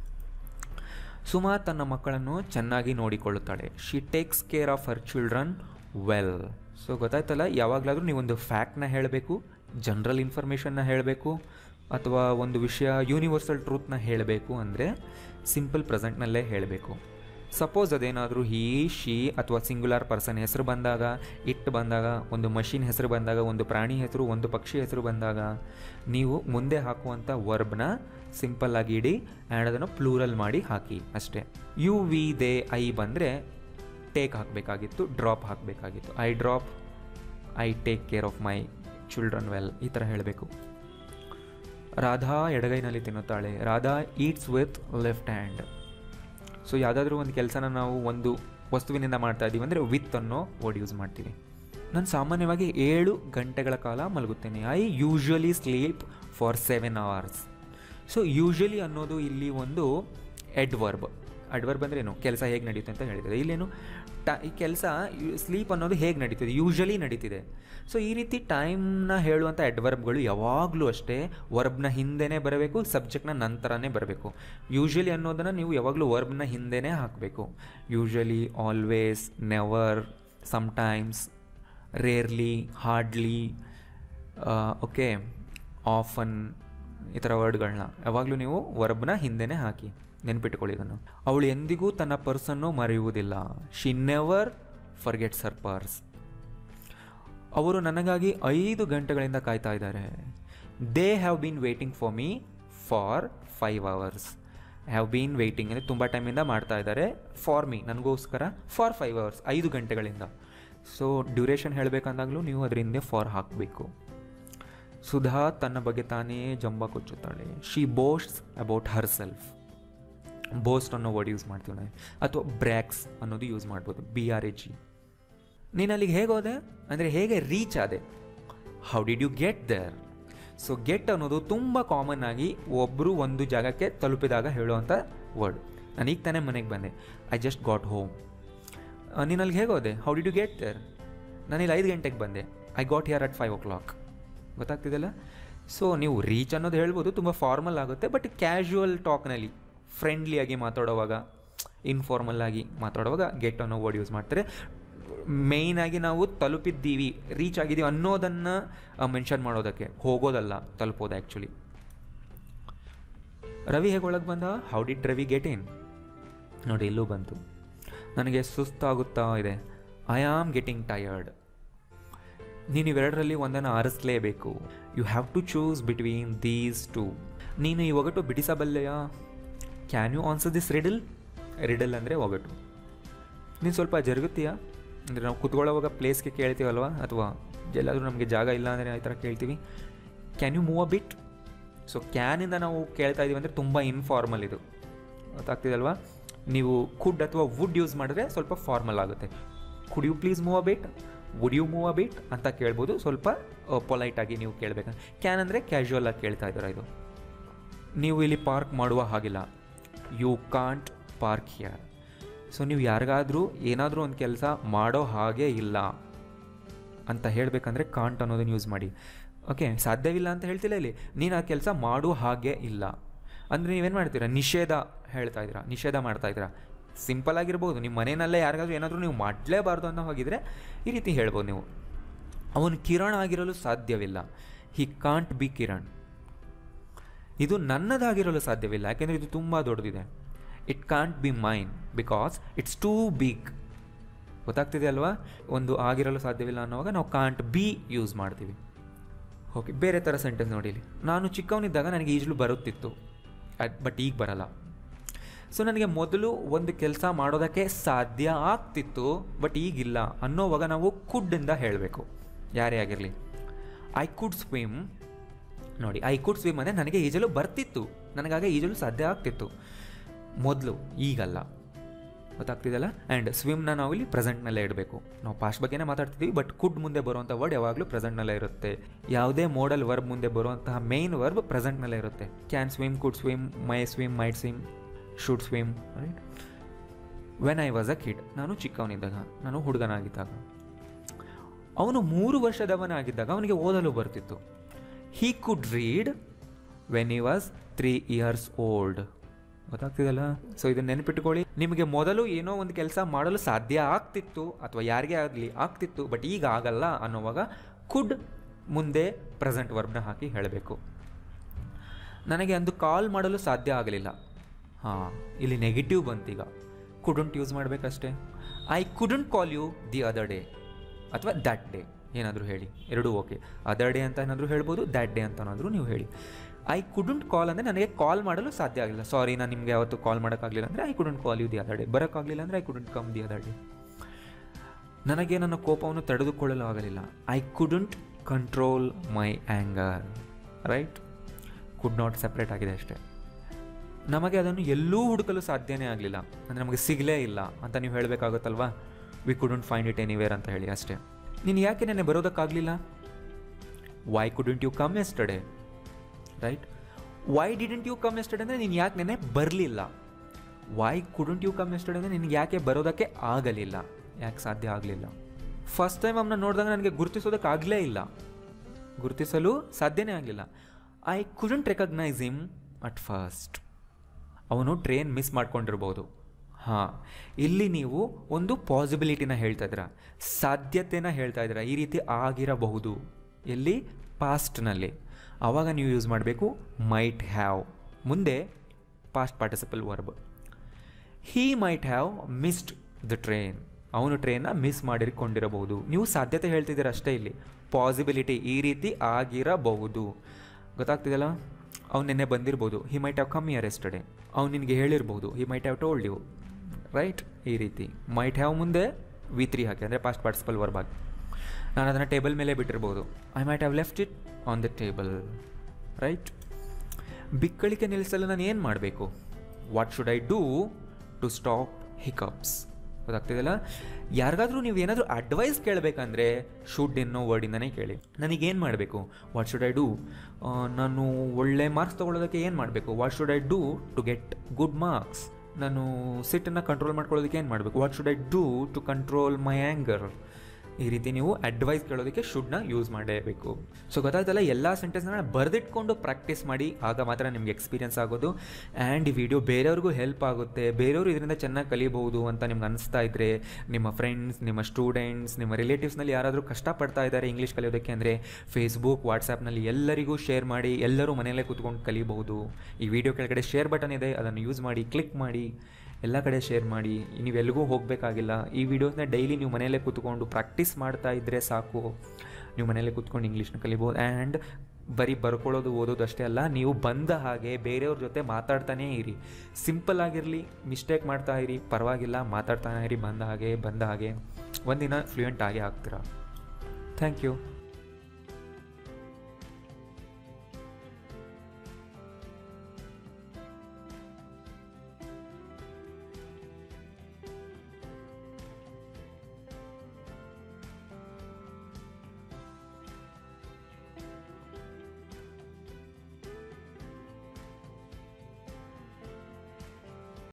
ಸುಮಾ ತನ್ನ ಮಕ್ಕಳನ್ನು ಚೆನ್ನಾಗಿ ನೋಡಿಕೊಳ್ಳುತ್ತಾಳೆ she takes care of her children well so ಗೊತ್ತಾಯ್ತಲ್ಲ ಯಾವಾಗಲಾದರೂ ನೀವೊಂದು ಫ್ಯಾಕ್ಟ್ನ ಹೇಳಬೇಕು ಜನರಲ್ ಇನ್ಫಾರ್ಮೇಷನ್ನ ಹೇಳಬೇಕು ಅಥವಾ ಒಂದು ವಿಷಯ ಯೂನಿವರ್ಸಲ್ ಟ್ರೂತ್ನ ಹೇಳಬೇಕು ಅಂದರೆ ಸಿಂಪಲ್ ಪ್ರೆಸೆಂಟ್ನಲ್ಲೇ ಹೇಳಬೇಕು ಸಪೋಸ್ ಅದೇನಾದರೂ ಹೀ ಶಿ ಅಥವಾ ಸಿಂಗ್ಯುಲರ್ ಪರ್ಸನ್ ಹೆಸರು ಬಂದಾಗ ಇಟ್ ಬಂದಾಗ ಒಂದು ಮಷಿನ್ ಹೆಸರು ಬಂದಾಗ ಒಂದು ಪ್ರಾಣಿ ಹೆಸರು ಒಂದು ಪಕ್ಷಿ ಹೆಸರು ಬಂದಾಗ ನೀವು ಮುಂದೆ ಹಾಕುವಂಥ ವರ್ಬ್ನ ಸಿಂಪಲ್ ಆಗಿ ಇಡಿ ಆ್ಯಂಡ್ ಅದನ್ನು ಪ್ಲೂರಲ್ ಮಾಡಿ ಹಾಕಿ ಅಷ್ಟೇ ಯು ವಿ ದೇ ಐ ಬಂದರೆ ಟೇಕ್ ಹಾಕಬೇಕಾಗಿತ್ತು ಡ್ರಾಪ್ ಹಾಕಬೇಕಾಗಿತ್ತು I drop I take care of my children well ಈ ಥರ ಹೇಳಬೇಕು ರಾಧಾ ಎಡಗೈನಲ್ಲಿ ತಿನ್ನುತ್ತಾಳೆ Radha eats with left hand so ಯಾವುದಾದ್ರೂ ಒಂದು ಕೆಲಸನ ನಾವು ಒಂದು ವಸ್ತುವಿನಿಂದ ಮಾಡ್ತಾ ಇದ್ದೀವಿ ಅಂದರೆ ವಿತ್ ಅನ್ನೋ ವರ್ಡ್ ಯೂಸ್ ಮಾಡ್ತೀವಿ ನಾನು ಸಾಮಾನ್ಯವಾಗಿ ಏಳು ಗಂಟೆಗಳ ಕಾಲ ಮಲಗುತ್ತೇನೆ I usually sleep for seven hours so usually ಅನ್ನೋದು ಇಲ್ಲಿ ಒಂದು ಎಡ್ವರ್ಬ್ ಅಡ್ವರ್ಬ್ ಅಂದ್ರೆ ಏನು ಕೆಲಸ ಹೇಗೆ ನಡೀತೆ ಅಂತ ಹೇಳಿದ್ದಾರೆ ಇಲ್ಲೇನು ಟ ಈ ಕೆಲಸ ಸ್ಲೀಪ್ ಅನ್ನೋದು ಹೇಗೆ ನಡೀತಿದೆ ಯೂಶ್ವಲಿ ನಡೀತಿದೆ ಸೊ ಈ ರೀತಿ ಟೈಮ್ನ ಹೇಳುವಂಥ ಅಡ್ವರ್ಬ್ಗಳು ಯಾವಾಗಲೂ ಅಷ್ಟೇ ವರ್ಬ್ನ ಹಿಂದೆನೇ ಬರಬೇಕು ಸಬ್ಜೆಕ್ಟ್ನ ನಂತರನೇ ಬರಬೇಕು ಯೂಶ್ವಲಿ ಅನ್ನೋದನ್ನು ನೀವು ಯಾವಾಗಲೂ ವರ್ಬ್ನ ಹಿಂದೆನೇ ಹಾಕಬೇಕು usually always never sometimes rarely hardly okay often ಈ ಥರ ವರ್ಡ್ಗಳನ್ನ ಯಾವಾಗಲೂ ನೀವು ವರ್ಬ್ನ ಹಿಂದೆನೇ ಹಾಕಿ ನೆನ್ಪಿಟ್ಕೊಳ್ಳಿ ಇದನ್ನು ಅವಳು ಎಂದಿಗೂ ತನ್ನ ಪರ್ಸನ್ನು ಮರೆಯುವುದಿಲ್ಲ she never forgets her purse ಅವರು ನನಗಾಗಿ ಐದು ಗಂಟೆಗಳಿಂದ ಕಾಯ್ತಾ ಇದ್ದಾರೆ they have been waiting for me for five hours have been waiting ಅಂದರೆ ತುಂಬ ಟೈಮಿಂದ ಮಾಡ್ತಾ ಇದ್ದಾರೆ ಫಾರ್ ಮೀ ನನಗೋಸ್ಕರ ಫಾರ್ ಫೈವ್ ಅವರ್ಸ್ ಐದು ಗಂಟೆಗಳಿಂದ ಸೊ ಡ್ಯೂರೇಷನ್ ಹೇಳಬೇಕಂದಾಗಲೂ ನೀವು ಅದರ ಹಿಂದೆ ಫಾರ್ ಹಾಕಬೇಕು ಸುಧಾ ತನ್ನ ಬಗ್ಗೆ ತಾನೇ ಜಂಬ ಕೊಚ್ಚುತ್ತಾಳೆ she boasts about herself boast ಅನ್ನೋ ವರ್ಡ್ ಯೂಸ್ ಮಾಡ್ತೀವಿ ನಾವು ಅಥವಾ ಬ್ರ್ಯಾಕ್ಸ್ ಅನ್ನೋದು ಯೂಸ್ ಮಾಡ್ಬೋದು ಬಿ ಆರ್ ಎ ಜಿ ನೀನು ಅಲ್ಲಿಗೆ ಹೇಗೆ ಹೋದೆ ಅಂದರೆ ಹೇಗೆ ರೀಚ್ ಆದೆ how did you get there so get ಅನ್ನೋದು ತುಂಬ ಕಾಮನ್ ಆಗಿ ಒಬ್ಬರು ಒಂದು ಜಾಗಕ್ಕೆ ತಲುಪಿದಾಗ ಹೇಳುವಂಥ ವರ್ಡ್ ನಾನು ಈಗ ತಾನೇ ಮನೆಗೆ ಬಂದೆ ಐ ಜಸ್ಟ್ ಗಾಟ್ ಹೋಮ್ ನೀನು ಅಲ್ಲಿಗೆ ಹೇಗೆ ಹೋದೆ how did you get there ನಾನು ಇಲ್ಲಿ ಐದು ಗಂಟೆಗೆ ಬಂದೆ I got here at five o'clock ಗೊತ್ತಾಗ್ತಿದೆಯಲ್ಲ ಸೊ ನೀವು ರೀಚ್ ಅನ್ನೋದು ಹೇಳ್ಬೋದು ತುಂಬ ಫಾರ್ಮಲ್ ಆಗುತ್ತೆ ಬಟ್ ಕ್ಯಾಶುವಲ್ ಟಾಕ್ನಲ್ಲಿ ಫ್ರೆಂಡ್ಲಿಯಾಗಿ ಮಾತಾಡೋವಾಗ ಇನ್ಫಾರ್ಮಲ್ ಆಗಿ ಮಾತಾಡುವಾಗ ಗೆಟ್ ಅನ್ನೋ ವರ್ಡ್ ಯೂಸ್ ಮಾಡ್ತಾರೆ ಮೇಯ್ನಾಗಿ ನಾವು ತಲುಪಿದ್ದೀವಿ ರೀಚ್ ಆಗಿದ್ದೀವಿ ಅನ್ನೋದನ್ನು ಮೆನ್ಷನ್ ಮಾಡೋದಕ್ಕೆ ಹೋಗೋದಲ್ಲ ತಲುಪೋದು ಆ್ಯಕ್ಚುಲಿ ರವಿ ಹೇಗೆ ಒಳಗೆ ಬಂದ how did Ravi get in ನೋಡಿ ಇಲ್ಲೂ ಬಂತು ನನಗೆ ಸುಸ್ತಾಗುತ್ತಾ ಇದೆ ಐ ಆಮ್ ಗೆಟಿಂಗ್ ಟಯರ್ಡ್ ನೀನು ಇವೆರಡರಲ್ಲಿ ಒಂದನ್ನು ಆರಿಸಲೇಬೇಕು you have to choose between these two ನೀನು ಈ ಒಗಟು ಬಿಡಿಸಬಲ್ಲೆಯಾ can you answer this riddle riddle ಅಂದರೆ ಒಗಟು ನೀನು ಸ್ವಲ್ಪ ಜರುಗುತ್ತೀಯಾ ಅಂದರೆ ನಾವು ಕುತ್ಕೊಳ್ಳೋವಾಗ ಪ್ಲೇಸ್ಗೆ ಕೇಳ್ತೀವಲ್ವ ಅಥವಾ ಎಲ್ಲಾದರೂ ನಮಗೆ ಜಾಗ ಇಲ್ಲ ಅಂದರೆ ಈ ಥರ ಕೇಳ್ತೀವಿ can you move a bit so ಕ್ಯಾನಿಂದ ನಾವು ಕೇಳ್ತಾ ಇದ್ದೀವಿ ಅಂದರೆ ತುಂಬ ಇನ್ಫಾರ್ಮಲ್ ಇದು ಗೊತ್ತಾಗ್ತಿದಲ್ವಾ ನೀವು ಕುಡ್ ಅಥವಾ ವುಡ್ ಯೂಸ್ ಮಾಡಿದ್ರೆ ಸ್ವಲ್ಪ ಫಾರ್ಮಲ್ ಆಗುತ್ತೆ could you please move a bit would you move a bit ಅಂತ ಕೇಳ್ಬೋದು ಸ್ವಲ್ಪ ಪೊಲೈಟಾಗಿ ನೀವು ಕೇಳಬೇಕು ಕ್ಯಾನ್ ಅಂದರೆ ಕ್ಯಾಶುವಲ್ ಆಗಿ ಕೇಳ್ತಾ ಇದ್ದೀರಾ ಇದು ನೀವು ಇಲ್ಲಿ ಪಾರ್ಕ್ ಮಾಡುವ ಹಾಗಿಲ್ಲ you can't park here so ನೀವು ಯಾರಿಗಾದರೂ ಏನಾದರೂ ಒಂದು ಕೆಲಸ ಮಾಡೋ ಹಾಗೆ ಇಲ್ಲ ಅಂತ ಹೇಳಬೇಕಂದ್ರೆ ಕಾಂಟ್ ಅನ್ನೋದನ್ನು ಯೂಸ್ ಮಾಡಿ ಓಕೆ ಸಾಧ್ಯವಿಲ್ಲ ಅಂತ ಹೇಳ್ತಿಲ್ಲ ಇಲ್ಲಿ ನೀನು ಆ ಕೆಲಸ ಮಾಡುವ ಹಾಗೆ ಇಲ್ಲ ಅಂದರೆ ನೀವೇನು ಮಾಡ್ತೀರಾ ನಿಷೇಧ ಹೇಳ್ತಾ ಇದ್ದೀರಾ ನಿಷೇಧ ಮಾಡ್ತಾ ಇದ್ದೀರಾ ಸಿಂಪಲ್ ಆಗಿರ್ಬೋದು ನಿಮ್ಮ ಮನೆಯಲ್ಲೇ ಯಾರಿಗಾದ್ರೂ ಏನಾದರೂ ನೀವು ಮಾಡಲೇಬಾರ್ದು ಅನ್ನೋ ಹೋಗಿದ್ರೆ ಈ ರೀತಿ ಹೇಳ್ಬೋದು ನೀವು ಅವನು ಕಿರಣ್ ಆಗಿರಲು ಸಾಧ್ಯವಿಲ್ಲ ಹಿ ಕಾಂಟ್ ಬಿ ಕಿರಣ್ ಇದು ನನ್ನದಾಗಿರಲು ಸಾಧ್ಯವಿಲ್ಲ ಯಾಕೆಂದರೆ ಇದು ತುಂಬ ದೊಡ್ಡದಿದೆ it can't be mine because it's too big ಗೊತ್ತಾಗ್ತಿದೆ ಅಲ್ವಾ ಒಂದು ಆಗಿರಲು ಸಾಧ್ಯವಿಲ್ಲ ಅನ್ನೋವಾಗ ನಾವು ಕಾಂಟ್ ಬಿ ಯೂಸ್ ಮಾಡ್ತೀವಿ ಓಕೆ ಬೇರೆ ಥರ ಸೆಂಟೆನ್ಸ್ ನೋಡಿ ಇಲ್ಲಿ ನಾನು ಚಿಕ್ಕವನಿದ್ದಾಗ ನನಗೆ ಈಜಲು ಬರುತ್ತಿತ್ತು ಬಟ್ ಈಗ ಬರಲ್ಲ ಸೊ ನನಗೆ ಮೊದಲು ಒಂದು ಕೆಲಸ ಮಾಡೋದಕ್ಕೆ ಸಾಧ್ಯ ಆಗ್ತಿತ್ತು ಬಟ್ ಈಗಿಲ್ಲ ಅನ್ನೋವಾಗ ನಾವು ಕುಡ್ಡಿಂದ ಹೇಳಬೇಕು ಯಾರೇ ಆಗಿರಲಿ ಐ ಕುಡ್ ಸ್ವಿಮ್ ನೋಡಿ ಐ ಕುಡ್ ಸ್ವಿಮ್ ಅಂದರೆ ನನಗೆ ಈಜಲು ಬರ್ತಿತ್ತು ನನಗಾಗ ಈಜಲು ಸಾಧ್ಯ ಆಗ್ತಿತ್ತು ಮೊದಲು ಈಗಲ್ಲ ಗೊತ್ತಾಗ್ತಿದೆಯಲ್ಲ ಆ್ಯಂಡ್ ಸ್ವಿಮ್ನ ನಾವು ಇಲ್ಲಿ ಪ್ರೆಸೆಂಟ್ನಲ್ಲೇ ಇಡಬೇಕು ನಾವು ಪಾಸ್ಟ್ ಬಗ್ಗೆನೇ ಮಾತಾಡ್ತಿದ್ದೀವಿ ಬಟ್ ಕುಡ್ ಮುಂದೆ ಬರುವಂಥ ವರ್ಡ್ ಯಾವಾಗಲೂ ಪ್ರೆಸೆಂಟ್ನಲ್ಲೇ ಇರುತ್ತೆ ಯಾವುದೇ ಮೋಡಲ್ ವರ್ಬ್ ಮುಂದೆ ಬರುವಂತಹ ಮೇನ್ ವರ್ಬ್ ಪ್ರೆಸೆಂಟ್ನಲ್ಲೇ ಇರುತ್ತೆ can swim could swim may swim might swim should swim right when I was a kid ನಾನು ಚಿಕ್ಕವನಿದ್ದಾಗ ನಾನು ಹುಡುಗನಾಗಿದ್ದಾಗ ಅವನು ಮೂರು ವರ್ಷದವನಾಗಿದ್ದಾಗ ಅವನಿಗೆ ಓದಲು ಬರ್ತಿತ್ತು he could read when he was three years old ಗೊತ್ತಾಗ್ತಿದಲ್ಲ ಸೊ ಇದನ್ನ ನೆನಪಿಟ್ಕೊಳ್ಳಿ ನಿಮಗೆ ಮೊದಲು ಏನೋ ಒಂದು ಕೆಲಸ ಮಾಡಲು ಸಾಧ್ಯ ಆಗ್ತಿತ್ತು ಅಥವಾ ಯಾರಿಗೇ ಆಗಲಿ ಆಗ್ತಿತ್ತು ಬಟ್ ಈಗ ಆಗಲ್ಲ ಅನ್ನೋವಾಗ ಕುಡ್ ಮುಂದೆ ಪ್ರೆಸೆಂಟ್ ವರ್ಬ್ನ ಹಾಕಿ ಹೇಳಬೇಕು ನನಗೆ ಅಂದು ಕಾಲ್ ಮಾಡಲು ಸಾಧ್ಯ ಆಗಲಿಲ್ಲ ಹಾಂ ಇಲ್ಲಿ ನೆಗೆಟಿವ್ ಬಂತೀಗ ಕುಡಂಟ್ ಯೂಸ್ ಮಾಡಬೇಕಷ್ಟೇ I couldn't call you the other day ಅಥವಾ ದ್ಯಾಟ್ ಡೇ ಏನಾದರೂ ಹೇಳಿ ಎರಡೂ ಓಕೆ ಅದರ್ ಡೇ ಅಂತ ಏನಾದರೂ ಹೇಳ್ಬೋದು ದ್ಯಾಟ್ ಡೇ ಅಂತನಾದರೂ ನೀವು ಹೇಳಿ ಐ ಕುಡಂಟ್ ಕಾಲ್ ಅಂದರೆ ನನಗೆ ಕಾಲ್ ಮಾಡಲು ಸಾಧ್ಯ ಆಗಲಿಲ್ಲ ಸಾರಿ ನಾನು ನಿಮಗೆ ಯಾವತ್ತು ಕಾಲ್ ಮಾಡೋಕ್ಕಾಗಲಿಲ್ಲ ಅಂದರೆ I couldn't call you the other day ಬರೋಕ್ಕಾಗಲಿಲ್ಲ ಅಂದರೆ I couldn't come the other day ನನಗೆ ನನ್ನ ಕೋಪವನ್ನು ತಡೆದುಕೊಳ್ಳಲು ಆಗಲಿಲ್ಲ I couldn't control my anger right could not separate ಆಗಿದೆ ಅಷ್ಟೇ ನಮಗೆ ಅದನ್ನು ಎಲ್ಲೂ ಹುಡುಕಲು ಸಾಧ್ಯನೇ ಆಗಲಿಲ್ಲ ಅಂದರೆ ನಮಗೆ ಸಿಗಲೇ ಇಲ್ಲ ಅಂತ ನೀವು ಹೇಳಬೇಕಾಗುತ್ತಲ್ವಾ we couldn't find it anywhere ಅಂತ ಹೇಳಿ ಅಷ್ಟೇ ನೀನು ಯಾಕೆ ನೆನೆ ಬರೋದಕ್ಕಾಗಲಿಲ್ಲ why couldn't you come yesterday right why didn't you come yesterday ಅಂದರೆ ನೀನು ಯಾಕೆ ನೆನೆ ಬರಲಿಲ್ಲ why couldn't you come yesterday ಅಂದರೆ ನಿನಗೆ ಯಾಕೆ ಬರೋದಕ್ಕೆ ಆಗಲಿಲ್ಲ ಯಾಕೆ ಸಾಧ್ಯ ಆಗಲಿಲ್ಲ ಫಸ್ಟ್ ಟೈಮ್ ಅವನ್ನ ನೋಡಿದಾಗ ನನಗೆ ಗುರುತಿಸೋದಕ್ಕಾಗಲೇ ಇಲ್ಲ ಗುರುತಿಸಲು ಸಾಧ್ಯನೇ ಆಗಲಿಲ್ಲ I couldn't recognise him at first ಅವನು ಟ್ರೈನ್ ಮಿಸ್ ಮಾಡ್ಕೊಂಡಿರ್ಬೋದು ಹಾಂ ಇಲ್ಲಿ ನೀವು ಒಂದು ಪಾಸಿಬಿಲಿಟಿನ ಹೇಳ್ತಾ ಇದ್ದೀರಾ ಸಾಧ್ಯತೆನ ಹೇಳ್ತಾ ಇದ್ದೀರಾ ಈ ರೀತಿ ಆಗಿರಬಹುದು ಎಲ್ಲಿ ಪಾಸ್ಟ್ನಲ್ಲಿ ಆವಾಗ ನೀವು ಯೂಸ್ ಮಾಡಬೇಕು ಮೈಟ್ ಹ್ಯಾವ್ ಮುಂದೆ past participle verb he might have missed the train ಅವನು ಟ್ರೈನ್ನ ಮಿಸ್ ಮಾಡಿಕೊಂಡಿರಬಹುದು ನೀವು ಸಾಧ್ಯತೆ ಹೇಳ್ತಿದ್ದೀರ ಅಷ್ಟೇ ಇಲ್ಲಿ ಪಾಸಿಬಿಲಿಟಿ ಈ ರೀತಿ ಆಗಿರಬಹುದು ಗೊತ್ತಾಗ್ತಿದೆಯಲ್ಲ ಅವ್ನು ನಿನ್ನೆ ಬಂದಿರ್ಬೋದು he might have come here yesterday ಅವ್ನು ನಿನಗೆ ಹೇಳಿರ್ಬೋದು he might have told you right ಈ ರೀತಿ ಮೈಟ್ ಹ್ಯಾವ್ ಮುಂದೆ ವಿ ತ್ರೀ ಹಾಕಿ ಅಂದರೆ ಪಾಸ್ಟ್ ಪಾರ್ಟಿಸಿಪಲ್ ವರ್ಬ್ ಹಾಕಿ ನಾನು ಅದನ್ನು ಟೇಬಲ್ ಮೇಲೆ ಬಿಟ್ಟಿರ್ಬೋದು I might have left it on the table right ಬಿಕ್ಕಳಿಕೆ ನಿಲ್ಲಿಸಲು ನಾನು ಏನು ಮಾಡಬೇಕು what should I do to stop hiccups ಗೊತ್ತಾಗ್ತಿದೆಯಲ್ಲ ಯಾರಿಗಾದ್ರೂ ನೀವು ಏನಾದರೂ ಅಡ್ವೈಸ್ ಕೇಳಬೇಕಂದ್ರೆ ಶುಡ್ ಎನ್ನೋ ವರ್ಡಿಂದನೇ ಕೇಳಿ ನನಗೇನು ಮಾಡಬೇಕು ವಾಟ್ ಶುಡ್ ಐ ಡೂ ನಾನು ಒಳ್ಳೆ ಮಾರ್ಕ್ಸ್ ತೊಗೊಳೋದಕ್ಕೆ ಏನು ಮಾಡಬೇಕು what should I do to get good marks ನಾನು ಸಿಟ್ಟನ್ನು ಕಂಟ್ರೋಲ್ ಮಾಡ್ಕೊಳ್ಳೋದಕ್ಕೆ ಏನು ಮಾಡಬೇಕು what should I do to control my anger ಈ ರೀತಿ ನೀವು ಅಡ್ವೈಸ್ ಕೇಳೋದಕ್ಕೆ ಶುಡ್ನ ಯೂಸ್ ಮಾಡಲೇಬೇಕು ಸೊ ಗೊತ್ತಾಯ್ತಲ್ಲ ಎಲ್ಲ ಸೆಂಟೆನ್ಸ್ನ ಬರೆದಿಟ್ಕೊಂಡು ಪ್ರಾಕ್ಟೀಸ್ ಮಾಡಿ ಆಗ ಮಾತ್ರ ನಿಮ್ಗೆ ಎಕ್ಸ್ಪೀರಿಯನ್ಸ್ ಆಗೋದು ಆ್ಯಂಡ್ ಈ ವಿಡಿಯೋ ಬೇರೆಯವ್ರಿಗೂ ಹೆಲ್ಪ್ ಆಗುತ್ತೆ ಬೇರೆಯವರು ಇದರಿಂದ ಚೆನ್ನಾಗಿ ಕಲಿಬಹುದು ಅಂತ ನಿಮ್ಗೆ ಅನಿಸ್ತಾ ಇದ್ದರೆ ನಿಮ್ಮ ಫ್ರೆಂಡ್ಸ್ ನಿಮ್ಮ ಸ್ಟೂಡೆಂಟ್ಸ್ ನಿಮ್ಮ ರಿಲೇಟಿವ್ಸ್ನಲ್ಲಿ ಯಾರಾದರೂ ಕಷ್ಟಪಡ್ತಾ ಇದ್ದಾರೆ ಇಂಗ್ಲೀಷ್ ಕಲಿಯೋದಕ್ಕೆ ಅಂದರೆ ಫೇಸ್ಬುಕ್ ವಾಟ್ಸಾಪ್ನಲ್ಲಿ ಎಲ್ಲರಿಗೂ ಶೇರ್ ಮಾಡಿ ಎಲ್ಲರೂ ಮನೆಯಲ್ಲೇ ಕೂತ್ಕೊಂಡು ಕಲಿಬಹುದು ಈ ವಿಡಿಯೋ ಕೆಳಗಡೆ ಶೇರ್ ಬಟನ್ ಇದೆ ಅದನ್ನು ಯೂಸ್ ಮಾಡಿ ಕ್ಲಿಕ್ ಮಾಡಿ ಎಲ್ಲ ಕಡೆ ಶೇರ್ ಮಾಡಿ ನೀವೆಲ್ಲಿಗೂ ಹೋಗಬೇಕಾಗಿಲ್ಲ ಈ ವಿಡಿಯೋಸ್ನ ಡೈಲಿ ನೀವು ಮನೆಯಲ್ಲೇ ಕೂತ್ಕೊಂಡು ಪ್ರಾಕ್ಟೀಸ್ ಮಾಡ್ತಾ ಇದ್ದರೆ ಸಾಕು ನೀವು ಮನೆಯಲ್ಲೇ ಕೂತ್ಕೊಂಡು ಇಂಗ್ಲೀಷ್ನ ಕಲಿಬೋದು ಆ್ಯಂಡ್ ಬರೀ ಬರ್ಕೊಳ್ಳೋದು ಓದೋದು ಅಷ್ಟೇ ಅಲ್ಲ ನೀವು ಬಂದ ಹಾಗೆ ಬೇರೆಯವ್ರ ಜೊತೆ ಮಾತಾಡ್ತಾನೇ ಇರಿ ಸಿಂಪಲ್ ಆಗಿರಲಿ ಮಿಸ್ಟೇಕ್ ಮಾಡ್ತಾ ಇರಿ ಪರವಾಗಿಲ್ಲ ಮಾತಾಡ್ತಾನೆ ಇರಿ ಬಂದ ಹಾಗೆ ಬಂದ ಹಾಗೆ ಒಂದಿನ ಫ್ಲೂಯೆಂಟ್ ಆಗೇ ಆಗ್ತೀರಾ ಥ್ಯಾಂಕ್ ಯು